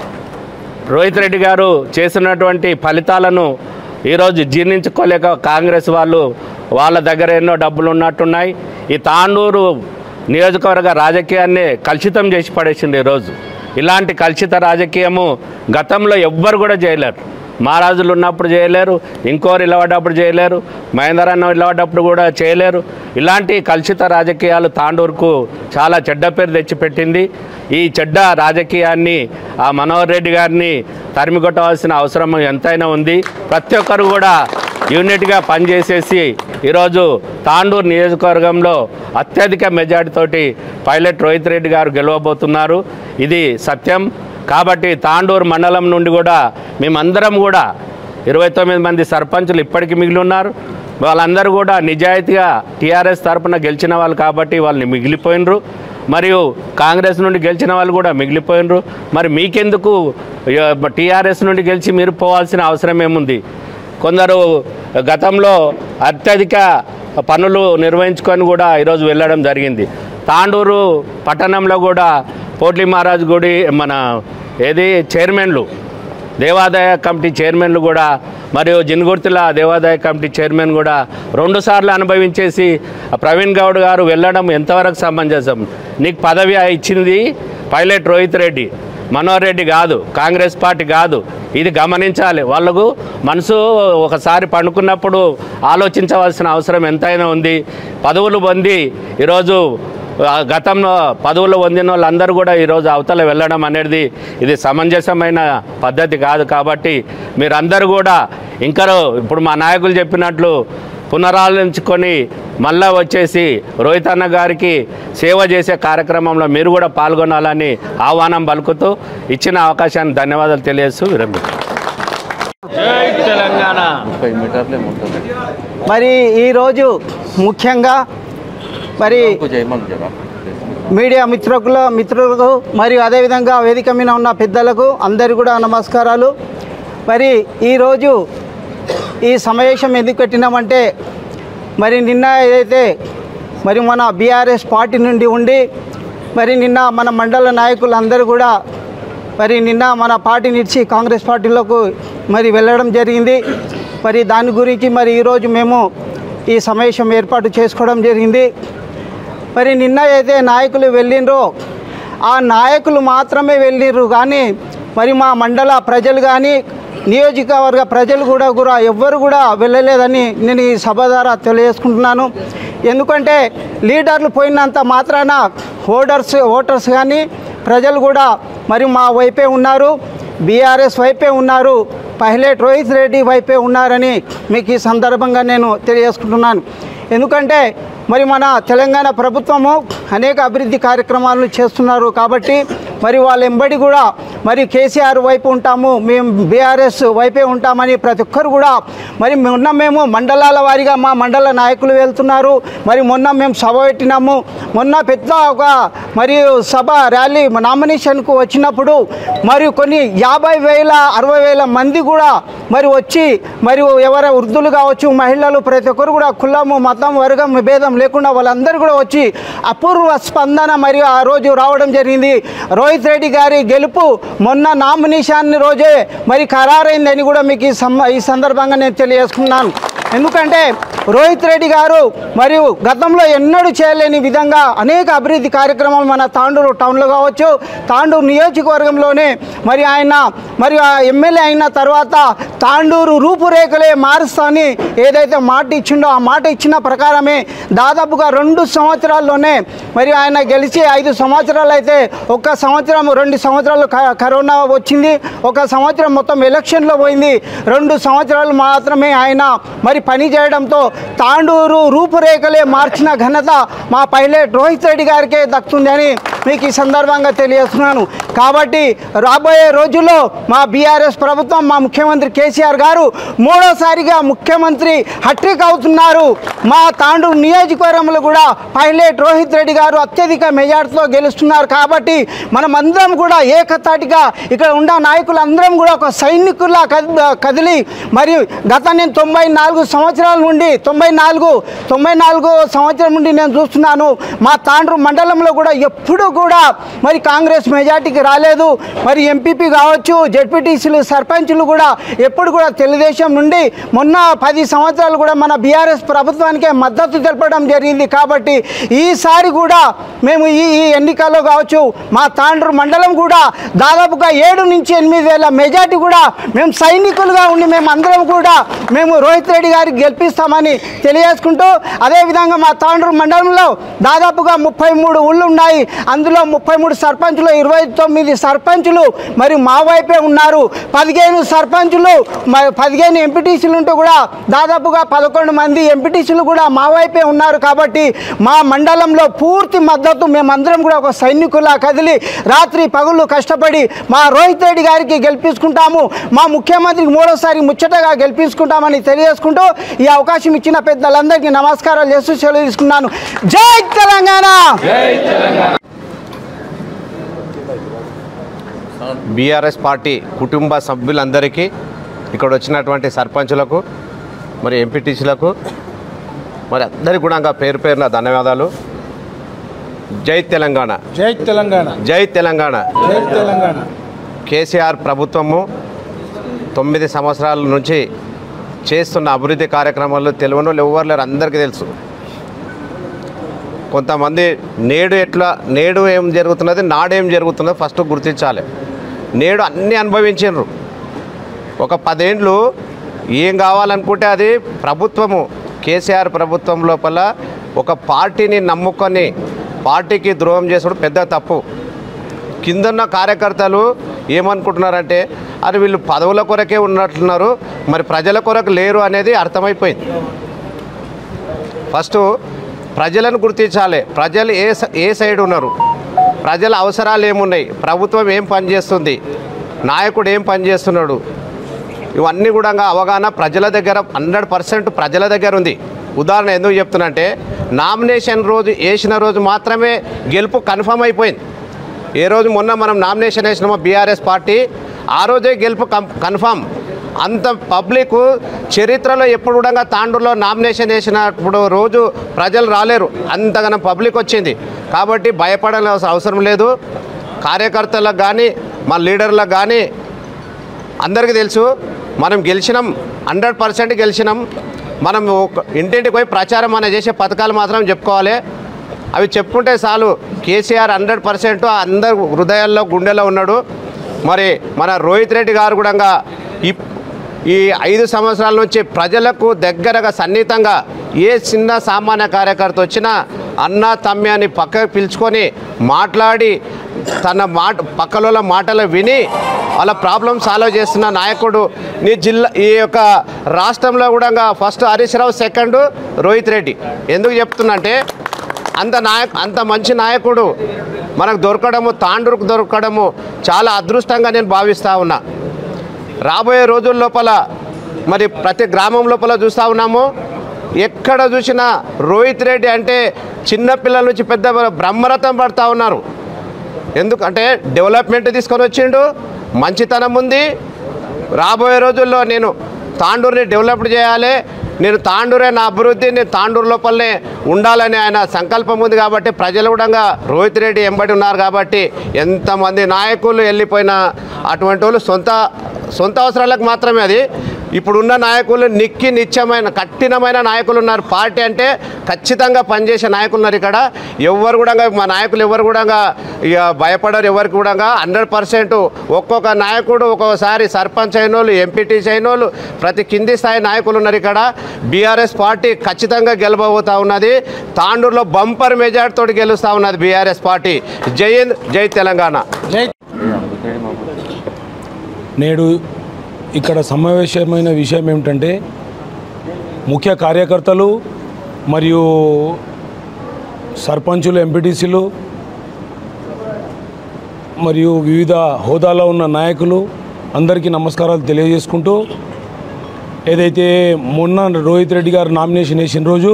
రోహిత్ రెడ్డి గారు చేసినటువంటి ఫలితాలను ఈరోజు జీర్ణించుకోలేక కాంగ్రెస్ వాళ్ళు వాళ్ళ దగ్గర ఎన్నో డబ్బులు ఉన్నట్టున్నాయి ఈ తాండూరు నియోజకవర్గ రాజకీయాన్ని కలుషితం చేసి పడేసింది ఈరోజు ఇలాంటి కలుషిత రాజకీయము గతంలో ఎవ్వరు కూడా చేయలేరు మహారాజులు ఉన్నప్పుడు చేయలేరు ఇంకోరు ఇలవడ్డప్పుడు చేయలేరు మహేందర్ అన్న ఇలవడ్డప్పుడు కూడా చేయలేరు ఇలాంటి కలుషిత రాజకీయాలు తాండూరుకు చాలా చెడ్డ పేరు తెచ్చిపెట్టింది ఈ చెడ్డ రాజకీయాన్ని ఆ మనోహర్ రెడ్డి గారిని తరిమికొట్టవలసిన అవసరం ఎంతైనా ఉంది ప్రతి ఒక్కరు కూడా యూనిట్గా పనిచేసేసి ఈరోజు తాండూరు నియోజకవర్గంలో అత్యధిక మెజార్టీతోటి పైలట్ రోహిత్ రెడ్డి గారు గెలవబోతున్నారు ఇది సత్యం కాబట్టి తాండూరు మండలం నుండి కూడా మేమందరం కూడా ఇరవై తొమ్మిది మంది సర్పంచులు ఇప్పటికీ మిగిలి ఉన్నారు వాళ్ళందరూ కూడా నిజాయితీగా టీఆర్ఎస్ తరపున గెలిచిన వాళ్ళు కాబట్టి వాళ్ళని మిగిలిపోయినరు మరియు కాంగ్రెస్ నుండి గెలిచిన వాళ్ళు కూడా మిగిలిపోయినరు మరి మీకెందుకు టీఆర్ఎస్ నుండి గెలిచి మీరు పోవాల్సిన అవసరం ఏముంది కొందరు గతంలో అత్యధిక పనులు నిర్వహించుకొని కూడా ఈరోజు వెళ్ళడం జరిగింది తాండూరు పట్టణంలో కూడా పోట్లి మహారాజ్ గుడి మన ఏది చైర్మన్లు దేవాదాయ కమిటీ చైర్మన్లు కూడా మరియు జిన్గుర్తిల దేవాదాయ కమిటీ చైర్మన్ కూడా రెండుసార్లు అనుభవించేసి ఆ ప్రవీణ్ గౌడ్ గారు వెళ్ళడం ఎంతవరకు సమంజసం నీకు పదవి ఇచ్చింది పైలట్ రోహిత్ రెడ్డి మనోహర్ రెడ్డి కాదు కాంగ్రెస్ పార్టీ కాదు ఇది గమనించాలి వాళ్ళకు మనసు ఒకసారి పండుకున్నప్పుడు ఆలోచించవలసిన అవసరం ఎంతైనా ఉంది పదవులు పొంది ఈరోజు ఆ గతంలో పదవులు పొందిన వాళ్ళందరూ కూడా ఈరోజు అవతల వెళ్ళడం అనేది ఇది సమంజసమైన పద్ధతి కాదు కాబట్టి మీరందరూ కూడా ఇంకా ఇప్పుడు మా నాయకులు చెప్పినట్లు పునరాలోచించుకొని మళ్ళా వచ్చేసి రోహిత్ అన్న గారికి సేవ చేసే కార్యక్రమంలో మీరు కూడా పాల్గొనాలని ఆహ్వానం పలుకుతూ ఇచ్చిన అవకాశాన్ని ధన్యవాదాలు తెలియజేస్తూ విరమి జై తెలంగాణ ముప్పై మీటర్లే ఉంటుంది మరి ఈరోజు ముఖ్యంగా మరి జయమని జరా మీడియా మిత్రుల మిత్రులకు మరియు అదేవిధంగా వేదిక మీద ఉన్న పెద్దలకు అందరికీ కూడా నమస్కారాలు మరి ఈరోజు ఈ సమావేశం ఎందుకు పెట్టినామంటే మరి నిన్న ఏదైతే మరి మన బీఆర్ఎస్ పార్టీ నుండి ఉండి మరి నిన్న మన మండల నాయకులు అందరూ కూడా మరి నిన్న మన పార్టీని ఇచ్చి కాంగ్రెస్ పార్టీలోకి మరి వెళ్ళడం జరిగింది మరి దాని గురించి మరి ఈరోజు మేము ఈ సమావేశం ఏర్పాటు చేసుకోవడం జరిగింది మరి నిన్న అయితే నాయకులు వెళ్ళిండ్రో ఆ నాయకులు మాత్రమే వెళ్ళిర్రు కానీ మరి మా మండల ప్రజలు కానీ నియోజకవర్గ ప్రజలు కూడా కూడా ఎవ్వరు కూడా వెళ్ళలేదని నేను ఈ సభ ద్వారా తెలియజేసుకుంటున్నాను ఎందుకంటే లీడర్లు పోయినంత మాత్రాన ఓటర్స్ ఓటర్స్ కానీ ప్రజలు కూడా మరి మా వైపే ఉన్నారు బీఆర్ఎస్ వైపే ఉన్నారు పైలట్ రోహిత్ రెడ్డి వైపే ఉన్నారని మీకు ఈ సందర్భంగా నేను తెలియజేసుకుంటున్నాను ఎందుకంటే మరి మన తెలంగాణ ప్రభుత్వము అనేక అభివృద్ధి కార్యక్రమాలను చేస్తున్నారు కాబట్టి మరి వాళ్ళ ఎంబడి కూడా మరి కేసీఆర్ వైపు ఉంటాము మేము బీఆర్ఎస్ వైపే ఉంటామని ప్రతి ఒక్కరు కూడా మరి మొన్న మేము మండలాల వారీగా మా మండల నాయకులు వెళ్తున్నారు మరి మొన్న మేము సభ పెట్టినాము మొన్న పెద్ద ఒక మరియు సభ ర్యాలీ నామినేషన్కు వచ్చినప్పుడు మరియు కొన్ని యాభై వేల అరవై వేల మంది కూడా మరి వచ్చి మరి ఎవర వృద్ధులు కావచ్చు మహిళలు ప్రతి ఒక్కరు కూడా కులము మతం వర్గం భేదం లేకుండా వాళ్ళందరూ కూడా వచ్చి అపూర్వ స్పందన మరియు ఆ రోజు రావడం జరిగింది రోహిత్ రెడ్డి గారి గెలుపు మొన్న నామినేషన్ రోజే మరి ఖరారైందని కూడా మీకు ఈ సం- ఈ సందర్భంగా నేను తెలియజేసుకున్నాను ఎందుకంటే రోహిత్ రెడ్డి గారు మరియు గతంలో ఎన్నడూ చేయలేని విధంగా అనేక అభివృద్ధి కార్యక్రమాలు మన తాండూరు టౌన్లో కావచ్చు తాండూరు నియోజకవర్గంలోనే మరి ఆయన మరియు ఆ ఎమ్మెల్యే అయిన తర్వాత తాండూరు రూపురేఖలే మారుస్తాని ఏదైతే మాట ఇచ్చిండో ఆ మాట ఇచ్చిన ప్రకారమే దాదాపుగా రెండు సంవత్సరాల్లోనే మరి ఆయన గెలిచి ఐదు సంవత్సరాలు అయితే ఒక సంవత్సరం రెండు సంవత్సరాలు క- కరోనా వచ్చింది ఒక సంవత్సరం మొత్తం ఎలక్షన్లో పోయింది రెండు సంవత్సరాలు మాత్రమే ఆయన మరి పని చేయడంతో తాండూరు రూపురేఖలే మార్చిన ఘనత మా పైలట్ రోహిత్ రెడ్డి గారికే దక్కుతుంది అని మీకు ఈ సందర్భంగా తెలియజేస్తున్నాను కాబట్టి రాబోయే రోజుల్లో మా బీఆర్ఎస్ ప్రభుత్వం మా ముఖ్యమంత్రి కేసీఆర్ గారు మూడోసారిగా ముఖ్యమంత్రి హట్రిక్ అవుతున్నారు మా తాండూరు నియోజకవర్గంలో కూడా పైలట్ రోహిత్ రెడ్డి గారు అత్యధిక మెజార్టీతో గెలుస్తున్నారు కాబట్టి మనం అందరం కూడా ఏకతాటిగా ఇక్కడ ఉన్న నాయకులందరం కూడా ఒక సైనికుల్లా కది- కదిలి మరియు గత నేను తొంభై నాలుగు సంవత్సరాల నుండి తొంభై నాలుగు తొంభై నాలుగు సంవత్సరం నుండి నేను చూస్తున్నాను మా తాండ్రు మండలంలో కూడా ఎప్పుడూ కూడా మరి కాంగ్రెస్ మెజార్టీకి రాలేదు మరి ఎంపీపీ కావచ్చు జెడ్పీటీసీలు సర్పంచులు కూడా ఎప్పుడు కూడా తెలుగుదేశం నుండి మొన్న పది సంవత్సరాలు కూడా మన బీఆర్ఎస్ ప్రభుత్వానికే మద్దతు తెలపడం జరిగింది కాబట్టి ఈసారి కూడా మేము ఈ ఈ ఎన్నికల్లో కావచ్చు మా తాండ్రు మండలం కూడా దాదాపుగా ఏడు నుంచి ఎనిమిది వేల మెజార్టీ కూడా మేము సైనికులుగా ఉండి మేము అందరం కూడా మేము రోహిత్ రెడ్డి గారికి గెలిపిస్తామని తెలియజేసుకుంటూ అదేవిధంగా మా తాండ్రు మండలంలో దాదాపుగా ముప్పై మూడు ఊళ్ళు ఉన్నాయి అందులో ముప్పై మూడు సర్పంచులు ఇరవై తొమ్మిది సర్పంచులు మరి మా వైపే ఉన్నారు పదిహేను సర్పంచులు మరి పదిహేను ఎంపీటీసీలు ఉంటూ కూడా దాదాపుగా పదకొండు మంది ఎంపీటీసీలు కూడా మా వైపే ఉన్నారు కాబట్టి మా మండలంలో పూర్తి మద్దతు మేమందరం కూడా ఒక సైనికులా కదిలి రాత్రి పగుళ్ళు కష్టపడి మా రోహిత్ రెడ్డి గారికి గెలిపించుకుంటాము మా ముఖ్యమంత్రికి మూడోసారి ముచ్చటగా గెలిపించుకుంటామని తెలియజేసుకుంటూ ఈ అవకాశం ఇచ్చిన పెద్దలందరికీ నమస్కారాలు చేస్తూ సెలవు తీసుకున్నాను జై తెలంగాణ బీఆర్ఎస్ పార్టీ కుటుంబ సభ్యులందరికీ ఇక్కడ వచ్చినటువంటి సర్పంచులకు మరి ఎంపీటీసీలకు మరి అందరికీ కూడా ఇంకా పేరు పేరున ధన్యవాదాలు జై తెలంగాణ జై తెలంగాణ జై తెలంగాణ జై తెలంగాణ కేసీఆర్ ప్రభుత్వము తొమ్మిది సంవత్సరాల నుంచి చేస్తున్న అభివృద్ధి కార్యక్రమాలు తెలియని వాళ్ళు ఎవరు లేరు అందరికీ తెలుసు కొంతమంది నేడు ఎట్లా నేడు ఏం జరుగుతున్నది నాడేం జరుగుతున్నది ఫస్ట్ గుర్తించాలి నేడు అన్నీ అనుభవించారు ఒక పదేండ్లు ఏం కావాలనుకుంటే అది ప్రభుత్వము కేసీఆర్ ప్రభుత్వం లోపల ఒక పార్టీని నమ్ముకొని పార్టీకి ద్రోహం చేసుడు పెద్ద తప్పు కిందన్న కార్యకర్తలు ఏమనుకుంటున్నారంటే అది వీళ్ళు పదవుల కొరకే ఉన్నట్లున్నారు మరి ప్రజల కొరకు లేరు అనేది అర్థమైపోయింది ఫస్ట్ ప్రజలను గుర్తించాలి ప్రజలు ఏ స- ఏ సైడ్ ఉన్నారు ప్రజల అవసరాలు ఏమున్నాయి ప్రభుత్వం ఏం పనిచేస్తుంది నాయకుడు ఏం పనిచేస్తున్నాడు ఇవన్నీ కూడా అవగాహన ప్రజల దగ్గర హండ్రెడ్ పర్సెంట్ ప్రజల దగ్గర ఉంది ఉదాహరణ ఎందుకు చెప్తున్నంటే నామినేషన్ రోజు వేసిన రోజు మాత్రమే గెలుపు కన్ఫర్మ్ అయిపోయింది ఏ రోజు మొన్న మనం నామినేషన్ వేసినామో బీఆర్ఎస్ పార్టీ ఆ రోజే గెలుపు కం కన్ఫామ్ అంత పబ్లిక్ చరిత్రలో ఎప్పుడు కూడా తాండూరులో నామినేషన్ వేసినప్పుడు రోజు ప్రజలు రాలేరు అంతగానం పబ్లిక్ వచ్చింది కాబట్టి భయపడాల్సిన అవసరం లేదు కార్యకర్తలకు కానీ మా లీడర్లకు కానీ అందరికీ తెలుసు మనం గెలిచినాం హండ్రెడ్ పర్సెంట్ గెలిచినాం మనం ఒక ఇంటింటికి పోయి ప్రచారం మనం చేసే పథకాలు మాత్రం చెప్పుకోవాలి అవి చెప్పుకుంటే చాలు కేసీఆర్ హండ్రెడ్ పర్సెంట్ అందరు హృదయాల్లో గుండెలో ఉన్నాడు మరి మన రోహిత్ రెడ్డి గారు కూడా ఈ ఈ ఐదు సంవత్సరాల నుంచి ప్రజలకు దగ్గరగా సన్నిహితంగా ఏ చిన్న సామాన్య కార్యకర్త వచ్చినా అన్న తమ్మి అని పక్కకు పిలుచుకొని మాట్లాడి తన మాట పక్కల మాటలు విని వాళ్ళ ప్రాబ్లం సాల్వ్ చేస్తున్న నాయకుడు నీ జిల్లా ఈ యొక్క రాష్ట్రంలో కూడా ఫస్ట్ హరీష్ రావు సెకండ్ రోహిత్ రెడ్డి ఎందుకు చెప్తున్నంటే అంత నాయక అంత మంచి నాయకుడు మనకు దొరకడము తాండ్రుకు దొరకడము చాలా అదృష్టంగా నేను భావిస్తూ ఉన్నా రాబోయే రోజుల లోపల మరి ప్రతి గ్రామం లోపల చూస్తూ ఉన్నాము ఎక్కడ చూసినా రోహిత్ రెడ్డి అంటే చిన్నపిల్లల నుంచి పెద్ద బ్రహ్మరథం పడుతూ ఉన్నారు ఎందుకంటే డెవలప్మెంట్ తీసుకొని వచ్చిండు మంచితనం ఉంది రాబోయే రోజుల్లో నేను తాండూరుని డెవలప్ చేయాలి నేను తాండూరే నా అభివృద్ధి నేను తాండూరు లోపలనే ఉండాలని ఆయన సంకల్పం ఉంది కాబట్టి ప్రజలు కూడా రోహిత్ రెడ్డి ఎంబడి ఉన్నారు కాబట్టి ఎంతమంది నాయకులు వెళ్ళిపోయిన అటువంటి వాళ్ళు సొంత సొంత అవసరాలకు మాత్రమే అది ఇప్పుడున్న నాయకులు నిక్కి నిత్యమైన కఠినమైన నాయకులు ఉన్నారు పార్టీ అంటే ఖచ్చితంగా పనిచేసే నాయకులు ఉన్నారు ఇక్కడ ఎవరు కూడా మా నాయకులు ఎవరు కూడా ఇక భయపడరు ఎవరికి కూడా హండ్రెడ్ పర్సెంట్ ఒక్కొక్క నాయకుడు ఒక్కొక్కసారి సర్పంచ్ అయిన వాళ్ళు ఎంపీటీసీ అయిన వాళ్ళు ప్రతి కింది స్థాయి నాయకులు ఉన్నారు ఇక్కడ బీఆర్ఎస్ పార్టీ ఖచ్చితంగా గెలవబోతా ఉన్నది తాండూరులో బంపర్ మెజార్టీతో గెలుస్తూ ఉన్నది బీఆర్ఎస్ పార్టీ జై హింద్ జై తెలంగాణ జై నేడు ఇక్కడ సమావేశమైన విషయం ఏమిటంటే ముఖ్య కార్యకర్తలు మరియు సర్పంచులు ఎంపీటీసీలు మరియు వివిధ హోదాలో ఉన్న నాయకులు అందరికీ నమస్కారాలు తెలియజేసుకుంటూ ఏదైతే మొన్న రోహిత్ రెడ్డి గారు నామినేషన్ వేసిన రోజు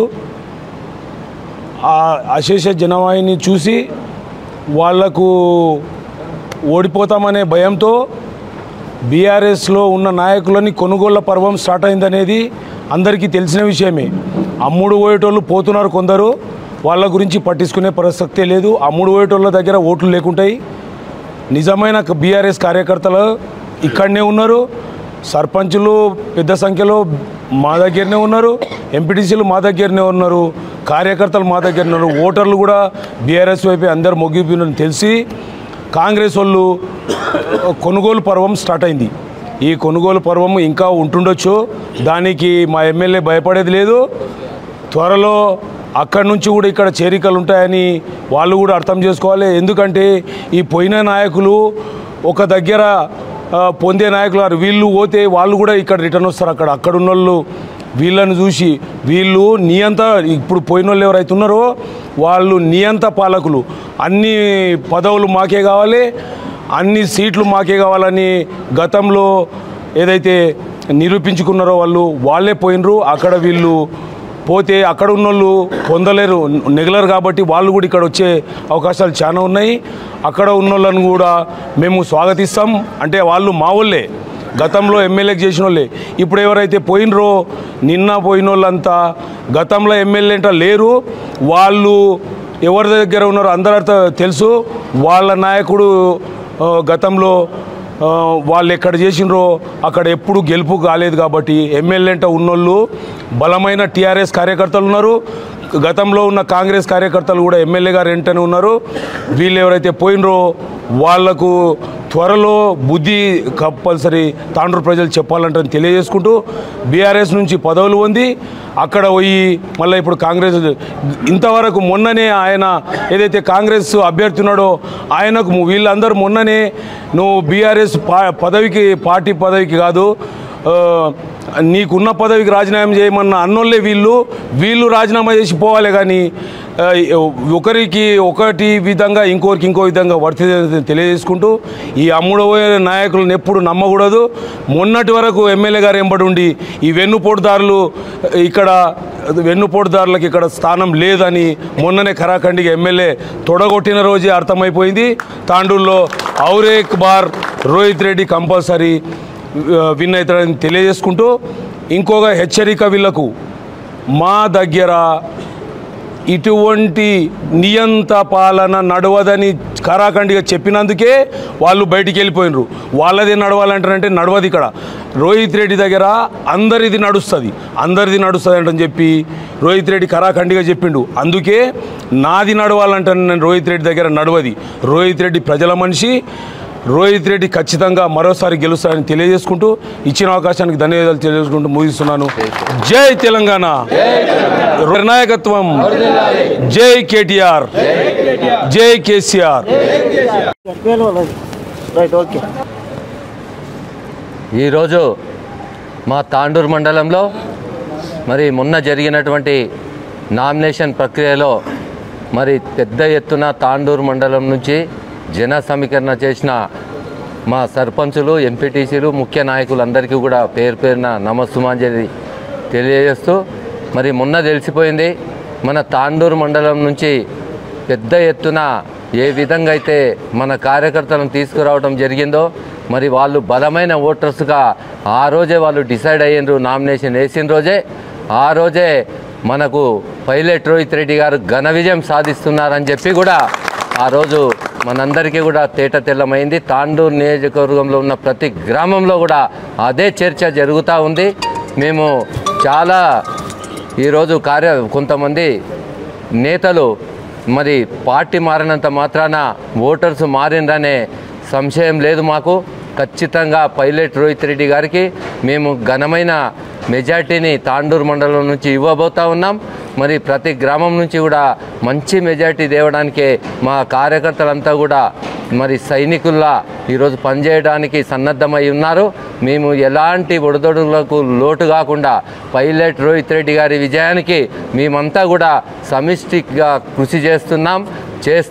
ఆ అశేష జనవాహిని చూసి వాళ్లకు ఓడిపోతామనే భయంతో బీఆర్ఎస్లో ఉన్న నాయకులని కొనుగోళ్ల పర్వం స్టార్ట్ అయిందనేది అందరికీ తెలిసిన విషయమే అమ్ముడు పోయేటోళ్ళు పోతున్నారు కొందరు వాళ్ళ గురించి పట్టించుకునే ప్రసక్తే లేదు ఆ మూడు ఓటోళ్ళ దగ్గర ఓట్లు లేకుంటాయి నిజమైన బీఆర్ఎస్ కార్యకర్తలు ఇక్కడనే ఉన్నారు సర్పంచులు పెద్ద సంఖ్యలో మా దగ్గరనే ఉన్నారు ఎంపీటీసీలు మా దగ్గరనే ఉన్నారు కార్యకర్తలు మా దగ్గర ఉన్నారు ఓటర్లు కూడా బీఆర్ఎస్ వైపే అందరు మొగ్గిపోయినని తెలిసి కాంగ్రెస్ వాళ్ళు కొనుగోలు పర్వం స్టార్ట్ అయింది ఈ కొనుగోలు పర్వం ఇంకా ఉంటుండొచ్చు దానికి మా ఎమ్మెల్యే భయపడేది లేదు త్వరలో అక్కడి నుంచి కూడా ఇక్కడ చేరికలు ఉంటాయని వాళ్ళు కూడా అర్థం చేసుకోవాలి ఎందుకంటే ఈ పోయిన నాయకులు ఒక దగ్గర ఆ, పొందే నాయకులు వారు వీళ్ళు పోతే వాళ్ళు కూడా ఇక్కడ రిటర్న్ వస్తారు అక్కడ అక్కడ ఉన్న వాళ్ళు వీళ్ళని చూసి వీళ్ళు నియంత ఇప్పుడు పోయిన వాళ్ళు ఎవరైతే ఉన్నారో వాళ్ళు నియంత పాలకులు అన్ని పదవులు మాకే కావాలి అన్ని సీట్లు మాకే కావాలని గతంలో ఏదైతే నిరూపించుకున్నారో వాళ్ళు వాళ్ళే పోయినరు అక్కడ వీళ్ళు పోతే అక్కడ ఉన్న వాళ్ళు పొందలేరు నెగలరు కాబట్టి వాళ్ళు కూడా ఇక్కడ వచ్చే అవకాశాలు చాలా ఉన్నాయి అక్కడ ఉన్న వాళ్ళని కూడా మేము స్వాగతిస్తాం అంటే వాళ్ళు మా వాళ్ళే గతంలో ఎమ్మెల్యేకి చేసిన వాళ్ళే ఇప్పుడు ఎవరైతే పోయినరో నిన్న పోయిన వాళ్ళంతా గతంలో ఎమ్మెల్యే అంటే లేరు వాళ్ళు ఎవరి దగ్గర ఉన్నారో అందరితో తెలుసు వాళ్ళ నాయకుడు ఆ, గతంలో ఆ, వాళ్ళు ఎక్కడ చేసినరో అక్కడ ఎప్పుడు గెలుపు కాలేదు కాబట్టి ఎమ్మెల్యే అంటే ఉన్నోళ్ళు బలమైన టీఆర్ఎస్ కార్యకర్తలు ఉన్నారు గతంలో ఉన్న కాంగ్రెస్ కార్యకర్తలు కూడా ఎమ్మెల్యే గారు వెంటనే ఉన్నారు వీళ్ళు ఎవరైతే పోయినరో వాళ్లకు త్వరలో బుద్ధి కంపల్సరీ తాండ్రు ప్రజలు చెప్పాలంటే తెలియజేసుకుంటూ బీఆర్ఎస్ నుంచి పదవులు పొంది అక్కడ పోయి మళ్ళీ ఇప్పుడు కాంగ్రెస్ ఇంతవరకు మొన్ననే ఆయన ఏదైతే కాంగ్రెస్ అభ్యర్థి ఉన్నాడో ఆయనకు వీళ్ళందరూ మొన్ననే నువ్వు బీఆర్ఎస్ పా పదవికి పార్టీ పదవికి కాదు ఆ, నీకున్న పదవికి రాజీనామా చేయమన్న అన్నోళ్ళే వీళ్ళు వీళ్ళు రాజీనామా చేసి పోవాలి కానీ ఆ, ఒకరికి ఒకటి విధంగా ఇంకోరికి ఇంకో విధంగా వర్తి తెలియజేసుకుంటూ ఈ అమ్ముడబోయే నాయకులను ఎప్పుడు నమ్మకూడదు మొన్నటి వరకు ఎమ్మెల్యే గారు ఎంబడి ఉండి ఈ వెన్నుపోటుదారులు ఇక్కడ వెన్నుపోటుదారులకు ఇక్కడ స్థానం లేదని మొన్ననే ఖరాఖండిగా ఎమ్మెల్యే తొడగొట్టిన రోజే అర్థమైపోయింది తాండూరులో ఔరేక్ బార్ రోహిత్ రెడ్డి కంపల్సరీ విన్ అవుతాడని తెలియజేసుకుంటూ ఇంకొక హెచ్చరిక వీళ్ళకు మా దగ్గర ఇటువంటి నియంత పాలన నడవదని కరాఖండిగా చెప్పినందుకే వాళ్ళు బయటికి వెళ్ళిపోయినరు వాళ్ళదే నడవాలంటారంటే నడవదు ఇక్కడ రోహిత్ రెడ్డి దగ్గర అందరిది నడుస్తుంది అందరిది నడుస్తుంది అంటని చెప్పి రోహిత్ రెడ్డి కరాఖండిగా చెప్పిండు అందుకే నాది నడవాలంటే నేను రోహిత్ రెడ్డి దగ్గర నడవది రోహిత్ రెడ్డి ప్రజల మనిషి రోహిత్ రెడ్డి ఖచ్చితంగా మరోసారి గెలుస్తారని తెలియజేసుకుంటూ ఇచ్చిన అవకాశానికి ధన్యవాదాలు తెలియజేసుకుంటూ ముగిస్తున్నాను జై తెలంగాణ నాయకత్వం జై కేటీఆర్ జై కేసీఆర్ రైట్ ఓకే ఈరోజు మా తాండూరు మండలంలో మరి మొన్న జరిగినటువంటి నామినేషన్ ప్రక్రియలో మరి పెద్ద ఎత్తున తాండూరు మండలం నుంచి జన సమీకరణ చేసిన మా సర్పంచులు ఎంపీటీసీలు ముఖ్య నాయకులందరికీ కూడా పేరు పేరున నమస్సుమాంజలి తెలియజేస్తూ మరి మొన్న తెలిసిపోయింది మన తాండూరు మండలం నుంచి పెద్ద ఎత్తున ఏ విధంగా అయితే మన కార్యకర్తలను తీసుకురావడం జరిగిందో మరి వాళ్ళు బలమైన ఓటర్స్గా ఆ రోజే వాళ్ళు డిసైడ్ అయ్యిండ్రు నామినేషన్ వేసిన రోజే ఆ రోజే మనకు పైలట్ రోహిత్ రెడ్డి గారు ఘన విజయం సాధిస్తున్నారని చెప్పి కూడా ఆ రోజు మనందరికీ కూడా తేట తెల్లమైంది తాండూరు నియోజకవర్గంలో ఉన్న ప్రతి గ్రామంలో కూడా అదే చర్చ జరుగుతూ ఉంది మేము చాలా ఈరోజు కార్య కొంతమంది నేతలు మరి పార్టీ మారినంత మాత్రాన ఓటర్స్ మారిందనే సంశయం లేదు మాకు ఖచ్చితంగా పైలట్ రోహిత్ రెడ్డి గారికి మేము ఘనమైన మెజార్టీని తాండూరు మండలం నుంచి ఇవ్వబోతా ఉన్నాం మరి ప్రతి గ్రామం నుంచి కూడా మంచి మెజార్టీ తేవడానికే మా కార్యకర్తలంతా కూడా మరి సైనికుల్లా ఈరోజు పనిచేయడానికి సన్నద్ధమై ఉన్నారు మేము ఎలాంటి ఒడిదొడులకు లోటు కాకుండా పైలట్ రోహిత్ రెడ్డి గారి విజయానికి మేమంతా కూడా సమిష్టిగా కృషి చేస్తున్నాం చేస్తాం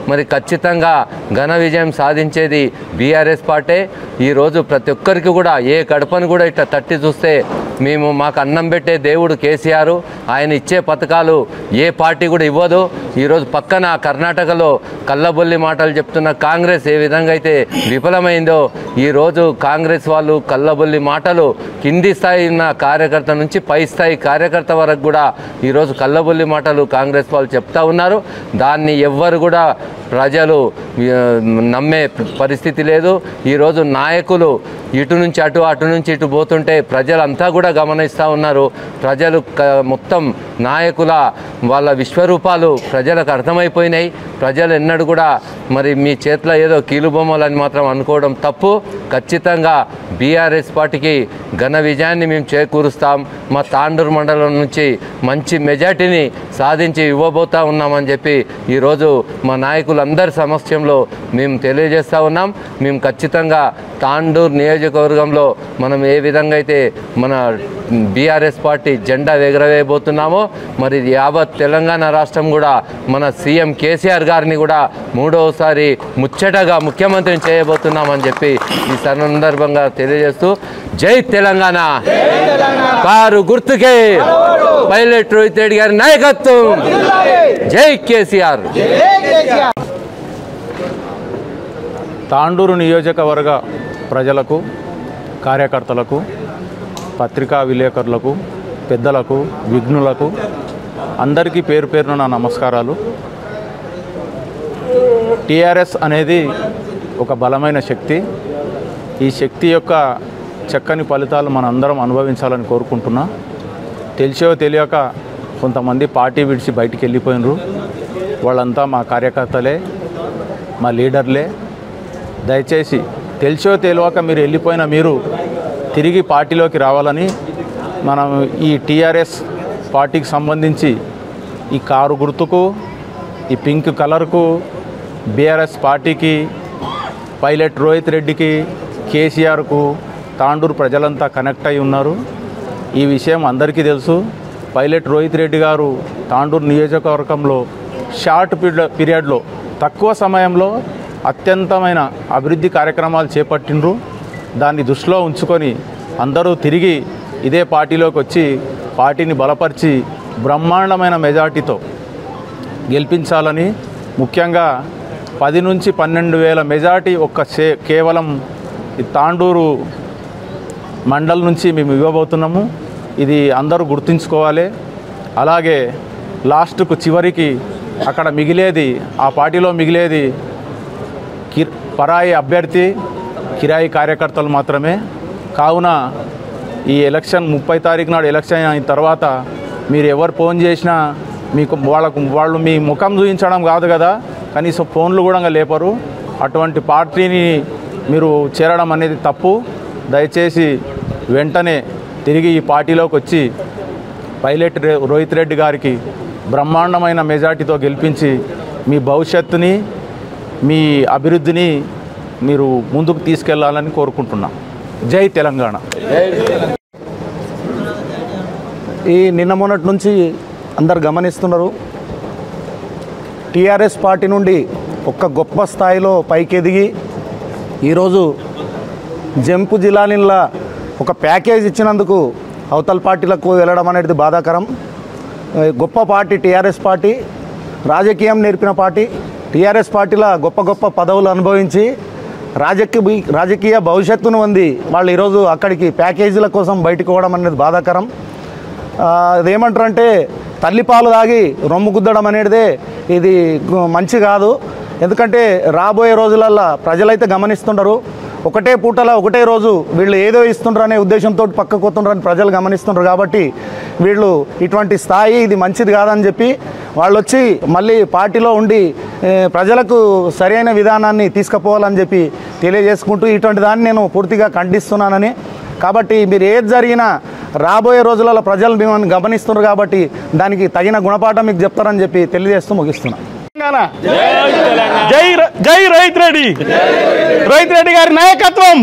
మరి ఖచ్చితంగా ఘన విజయం సాధించేది బీఆర్ఎస్ పార్టీ ఈరోజు ప్రతి ఒక్కరికి కూడా ఏ గడపను కూడా ఇట్లా తట్టి చూస్తే మేము మాకు అన్నం పెట్టే దేవుడు కేసీఆర్ ఆయన ఇచ్చే పథకాలు ఏ పార్టీ కూడా ఇవ్వదు ఈరోజు పక్కన కర్ణాటకలో కళ్ళబొల్లి మాటలు చెప్తున్న కాంగ్రెస్ ఏ విధంగా అయితే విఫలమైందో ఈరోజు కాంగ్రెస్ వాళ్ళు కళ్ళబొల్లి మాటలు కింది స్థాయి ఉన్న కార్యకర్త నుంచి పై స్థాయి కార్యకర్త వరకు కూడా ఈరోజు కళ్ళబొల్లి మాటలు కాంగ్రెస్ వాళ్ళు చెప్తా ఉన్నారు దాన్ని ఎవ్వరు కూడా ప్రజలు ఆ, నమ్మే పరిస్థితి లేదు ఈరోజు నాయకులు ఇటు నుంచి అటు అటు నుంచి ఇటు పోతుంటే ప్రజలంతా కూడా గమనిస్తూ ఉన్నారు ప్రజలు క- మొత్తం నాయకుల వాళ్ళ విశ్వరూపాలు ప్రజలకు అర్థమైపోయినాయి ప్రజలు ఎన్నడూ కూడా మరి మీ చేతిలో ఏదో కీలుబొమ్మలు అని మాత్రం అనుకోవడం తప్పు ఖచ్చితంగా బీఆర్ఎస్ పార్టీకి ఘన విజయాన్ని మేము చేకూరుస్తాం మా తాండూరు మండలం నుంచి మంచి మెజార్టీని సాధించి ఇవ్వబోతా ఉన్నామని చెప్పి ఈరోజు మా నాయకులందరి సమక్షంలో మేము తెలియజేస్తూ ఉన్నాం మేము ఖచ్చితంగా తాండూరు నియోజకవర్గంలో మనం ఏ విధంగా అయితే మన బీఆర్ఎస్ పార్టీ జెండా ఎగరవేయబోతున్నామో మరి యావత్ తెలంగాణ రాష్ట్రం కూడా మన సీఎం కేసీఆర్ గారిని కూడా మూడవసారి ముచ్చటగా ముఖ్యమంత్రిని చేయబోతున్నామని చెప్పి ఈ సందర్భంగా తెలియజేస్తూ జై తెలంగాణ కారు గుర్తుకే పైలట్ రోహిత్ రెడ్డి గారి నాయకత్వం జై కేసీఆర్ తాండూరు నియోజకవర్గ ప్రజలకు కార్యకర్తలకు పత్రికా విలేకరులకు పెద్దలకు విఘ్నులకు అందరికీ పేరు పేరున నా నమస్కారాలు టీఆర్ఎస్ అనేది ఒక బలమైన శక్తి ఈ శక్తి యొక్క చక్కని ఫలితాలు మనందరం అనుభవించాలని కోరుకుంటున్నా తెలిసో తెలియక కొంతమంది పార్టీ విడిచి బయటికి వెళ్ళిపోయినరు వాళ్ళంతా మా కార్యకర్తలే మా లీడర్లే దయచేసి తెలిసో తెలియక మీరు వెళ్ళిపోయిన మీరు తిరిగి పార్టీలోకి రావాలని మనం ఈ టీఆర్ఎస్ పార్టీకి సంబంధించి ఈ కారు గుర్తుకు ఈ పింక్ కలర్కు బీఆర్ఎస్ పార్టీకి పైలట్ రోహిత్ రెడ్డికి కేసీఆర్కు తాండూరు ప్రజలంతా కనెక్ట్ అయి ఉన్నారు ఈ విషయం అందరికీ తెలుసు పైలట్ రోహిత్ రెడ్డి గారు తాండూరు నియోజకవర్గంలో షార్ట్ పీరియడ్ పీరియడ్లో తక్కువ సమయంలో అత్యంతమైన అభివృద్ధి కార్యక్రమాలు చేపట్టిండ్రు దాన్ని దృష్టిలో ఉంచుకొని అందరూ తిరిగి ఇదే పార్టీలోకి వచ్చి పార్టీని బలపరిచి బ్రహ్మాండమైన మెజార్టీతో గెలిపించాలని ముఖ్యంగా పది నుంచి పన్నెండు వేల మెజార్టీ ఒక్క చే- కేవలం ఈ తాండూరు మండల్ నుంచి మేము ఇవ్వబోతున్నాము ఇది అందరూ గుర్తుంచుకోవాలి అలాగే లాస్ట్కు చివరికి అక్కడ మిగిలేది ఆ పార్టీలో మిగిలేది కి పరాయి అభ్యర్థి కిరాయి కార్యకర్తలు మాత్రమే కావున ఈ ఎలక్షన్ ముప్పై తారీఖు నాడు ఎలక్షన్ అయిన తర్వాత మీరు ఎవరు ఫోన్ చేసినా మీకు వాళ్ళకు వాళ్ళు మీ ముఖం చూపించడం కాదు కదా కనీసం ఫోన్లు కూడా లేపరు అటువంటి పార్టీని మీరు చేరడం అనేది తప్పు దయచేసి వెంటనే తిరిగి ఈ పార్టీలోకి వచ్చి పైలట్ రే- రోహిత్ రెడ్డి గారికి బ్రహ్మాండమైన మెజార్టీతో గెలిపించి మీ భవిష్యత్తుని మీ అభివృద్ధిని మీరు ముందుకు తీసుకెళ్లాలని కోరుకుంటున్నాం జై తెలంగాణ ఈ నిన్న మొన్నటి నుంచి అందరు గమనిస్తున్నారు టీఆర్ఎస్ పార్టీ నుండి ఒక గొప్ప స్థాయిలో పైకి ఎదిగి ఈరోజు జంపు జిల్లానిలా ఒక ప్యాకేజ్ ఇచ్చినందుకు అవతల పార్టీలకు వెళ్ళడం అనేది బాధాకరం ఏ, గొప్ప పార్టీ టీఆర్ఎస్ పార్టీ రాజకీయం నేర్పిన పార్టీ టీఆర్ఎస్ పార్టీలో గొప్ప గొప్ప పదవులు అనుభవించి రాజకీయ రాజకీయ భవిష్యత్తును ఉంది వాళ్ళు ఈరోజు అక్కడికి ప్యాకేజీల కోసం బయటకు పోవడం అనేది బాధాకరం ఆ, అదేమంటారంటే తల్లిపాలు తాగి రొమ్ము గుద్దడం అనేదే ఇది గు- మంచి కాదు ఎందుకంటే రాబోయే రోజులల్లో ప్రజలైతే గమనిస్తుంటారు ఒకటే పూటలో ఒకటే రోజు వీళ్ళు ఏదో ఇస్తుండ్రు అనే ఉద్దేశంతో పక్కకు పోతుండ్రని ప్రజలు గమనిస్తుండ్రు కాబట్టి వీళ్ళు ఇటువంటి స్థాయి ఇది మంచిది కాదని చెప్పి వాళ్ళు వచ్చి మళ్ళీ పార్టీలో ఉండి ఏ, ప్రజలకు సరైన విధానాన్ని తీసుకుపోవాలని చెప్పి తెలియజేసుకుంటూ ఇటువంటి దాన్ని నేను పూర్తిగా ఖండిస్తున్నానని కాబట్టి మీరు ఏది జరిగినా రాబోయే రోజులలో ప్రజలు మిమ్మల్ని గమనిస్తున్నారు కాబట్టి దానికి తగిన గుణపాఠం మీకు చెప్తారని చెప్పి తెలియజేస్తూ ముగిస్తున్నా జై ర- జై రోహిత్ రెడ్డి రోహిత్ రెడ్డి గారి నాయకత్వం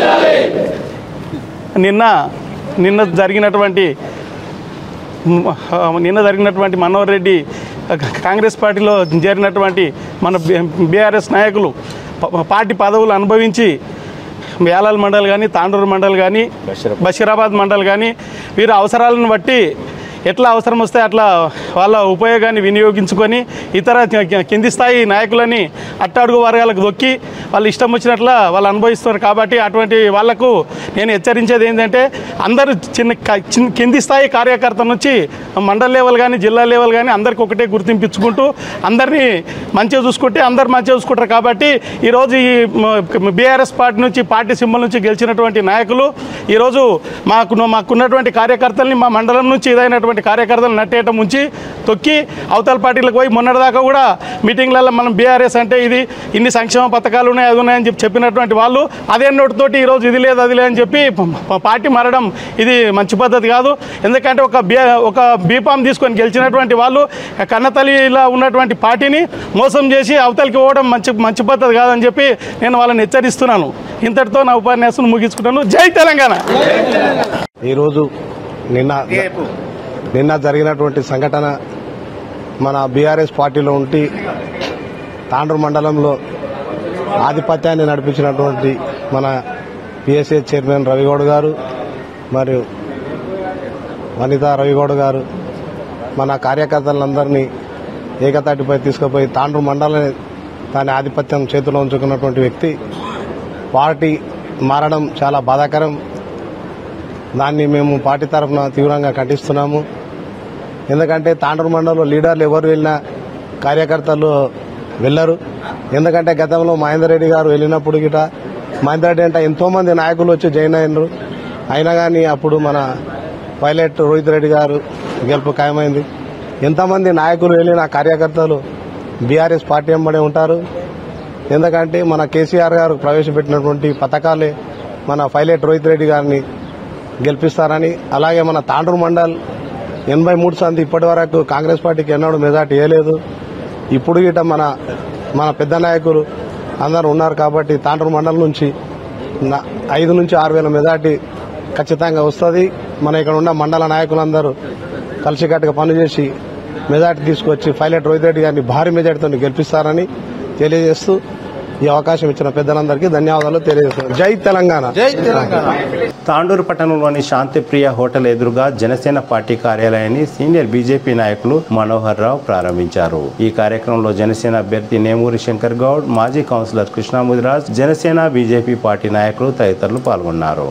నిన్న నిన్న జరిగినటువంటి మ్, ఆ, నిన్న జరిగినటువంటి మనోహర్ రెడ్డి కాంగ్రెస్ పార్టీలో చేరినటువంటి మన బీఆర్ఎస్ నాయకులు ప- పార్టీ పదవులు అనుభవించి వేలాల్ మండల్ కానీ తాండూరు మండల్ కానీ బషీరాబాద్ మండల్ కానీ వీరి అవసరాలను బట్టి ఎట్లా అవసరం వస్తే అట్లా వాళ్ళ ఉపయోగాన్ని వినియోగించుకొని ఇతర కి- కి- కింది స్థాయి నాయకులని అట్టాడుగు వర్గాలకు దొక్కి వాళ్ళు ఇష్టం వచ్చినట్ల వాళ్ళు అనుభవిస్తున్నారు కాబట్టి అటువంటి వాళ్లకు నేను హెచ్చరించేది ఏంటంటే అందరూ చిన్న క- చిన్న కింది స్థాయి కార్యకర్త నుంచి మండల లెవెల్ కానీ జిల్లా లెవెల్ కానీ అందరికి ఒకటే గుర్తింపించుకుంటూ అందరినీ మంచిగా చూసుకుంటే అందరు మంచిగా చూసుకుంటారు కాబట్టి ఈరోజు ఈ బీఆర్ఎస్ పార్టీ నుంచి పార్టీ సింబల్ నుంచి గెలిచినటువంటి నాయకులు ఈరోజు మాకు మాకున్నటువంటి కార్యకర్తల్ని మా మండలం నుంచి ఇదైనటువంటి కార్యకర్తలు నట్టేయటం ఉంచి తొక్కి అవతల పార్టీలకు పోయి మొన్నటిదాకా కూడా మీటింగ్లలో మనం బీఆర్ఎస్ అంటే ఇది ఇన్ని సంక్షేమ పథకాలు ఉన్నాయి అది ఉన్నాయని చెప్పి చెప్పినటువంటి వాళ్ళు అదే నోటితోటి ఈరోజు ఇది లేదు అది లేదు అని చెప్పి ప- పార్టీ మారడం ఇది మంచి పద్ధతి కాదు ఎందుకంటే ఒక బీ ఒక బీపాం తీసుకొని గెలిచినటువంటి వాళ్ళు కన్నతల్లిలా ఉన్నటువంటి పార్టీని మోసం చేసి అవతలికి పోవడం మంచి మంచి పద్ధతి కాదని చెప్పి నేను వాళ్ళని హెచ్చరిస్తున్నాను ఇంతటితో నా ఉపన్యాసం ముగించుకుంటాను జై తెలంగాణ ఈరోజు నిన్న నిన్న జరిగినటువంటి సంఘటన మన బీఆర్ఎస్ పార్టీలో ఉండి తాండ్రు మండలంలో ఆధిపత్యాన్ని నడిపించినటువంటి మన పిఎస్ఏ చైర్మన్ రవిగౌడ్ గారు మరియు వనిత రవిగౌడ్ గారు మన కార్యకర్తలందరినీ ఏకతాటిపై తీసుకుపోయి తాండ్రు మండలం దాని ఆధిపత్యం చేతిలో ఉంచుకున్నటువంటి వ్యక్తి పార్టీ మారడం చాలా బాధాకరం దాన్ని మేము పార్టీ తరఫున తీవ్రంగా ఖండిస్తున్నాము ఎందుకంటే తాండ్రు మండలంలో లీడర్లు ఎవరు వెళ్ళినా కార్యకర్తలు వెళ్ళరు ఎందుకంటే గతంలో మహేందర్ రెడ్డి గారు వెళ్ళినప్పుడు గిట మహేందర్ రెడ్డి అంటే ఎంతో మంది నాయకులు వచ్చి జాయిన్ అయినరు అయినా కానీ అప్పుడు మన పైలట్ రోహిత్ రెడ్డి గారు గెలుపు ఖాయమైంది ఎంతమంది నాయకులు వెళ్ళిన కార్యకర్తలు బీఆర్ఎస్ పార్టీ వెంబడే ఉంటారు ఎందుకంటే మన కేసీఆర్ గారు ప్రవేశపెట్టినటువంటి పథకాలే మన పైలట్ రోహిత్ రెడ్డి గారిని గెలిపిస్తారని అలాగే మన తాండ్రు మండల్ ఎనభై మూడు సంది ఇప్పటి వరకు కాంగ్రెస్ పార్టీకి ఎన్నడూ మెజార్టీ వేయలేదు ఇప్పుడు గిట మన మన పెద్ద నాయకులు అందరూ ఉన్నారు కాబట్టి తాండ్రు మండలం నుంచి నా- ఐదు నుంచి ఆరు వేల మెజార్టీ ఖచ్చితంగా వస్తుంది మన ఇక్కడ ఉన్న మండల నాయకులందరూ కలిసికట్టుగా పనిచేసి మెజార్టీ తీసుకొచ్చి పైలట్ రోహిత్ రెడ్డి గారిని భారీ మెజార్టీతో గెలిపిస్తారని తెలియజేస్తూ ఈ అవకాశం ఇచ్చిన పెద్దలందరికీ ధన్యవాదాలు తెలియజేస్తున్నాను జై తెలంగాణ జై తెలంగాణ తాండూరు పట్టణంలోని శాంతిప్రియ హోటల్ ఎదురుగా జనసేన పార్టీ కార్యాలయాన్ని సీనియర్ బీజేపీ నాయకులు మనోహర్ రావు ప్రారంభించారు ఈ కార్యక్రమంలో జనసేన అభ్యర్థి నేమూరి శంకర్ గౌడ్ మాజీ councillor Krishnamudiraj Janasena BJP party నాయకులు తదితరులు పాల్గొన్నారు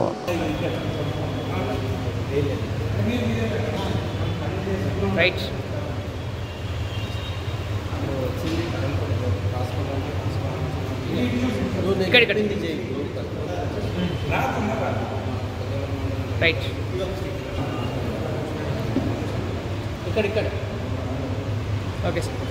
రైట్ ఇక్కడ ఇక్కడ రైట్ ఇక్కడ ఇక్కడ ఓకే సార్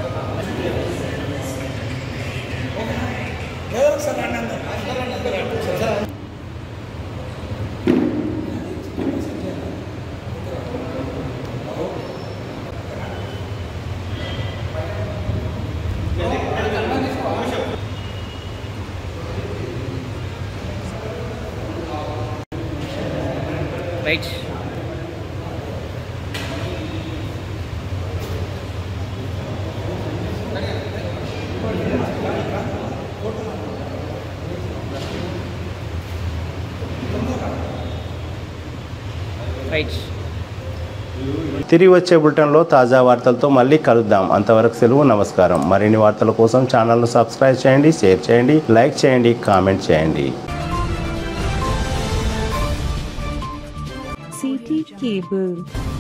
రైట్ రైట్ తిరిగి వచ్చే బులెటిన్లో తాజా వార్తలతో మళ్ళీ కలుద్దాం అంతవరకు సెలవు నమస్కారం మరిన్ని వార్తల కోసం ఛానల్ను సబ్స్క్రైబ్ చేయండి షేర్ చేయండి లైక్ చేయండి కామెంట్ చేయండి CT Cable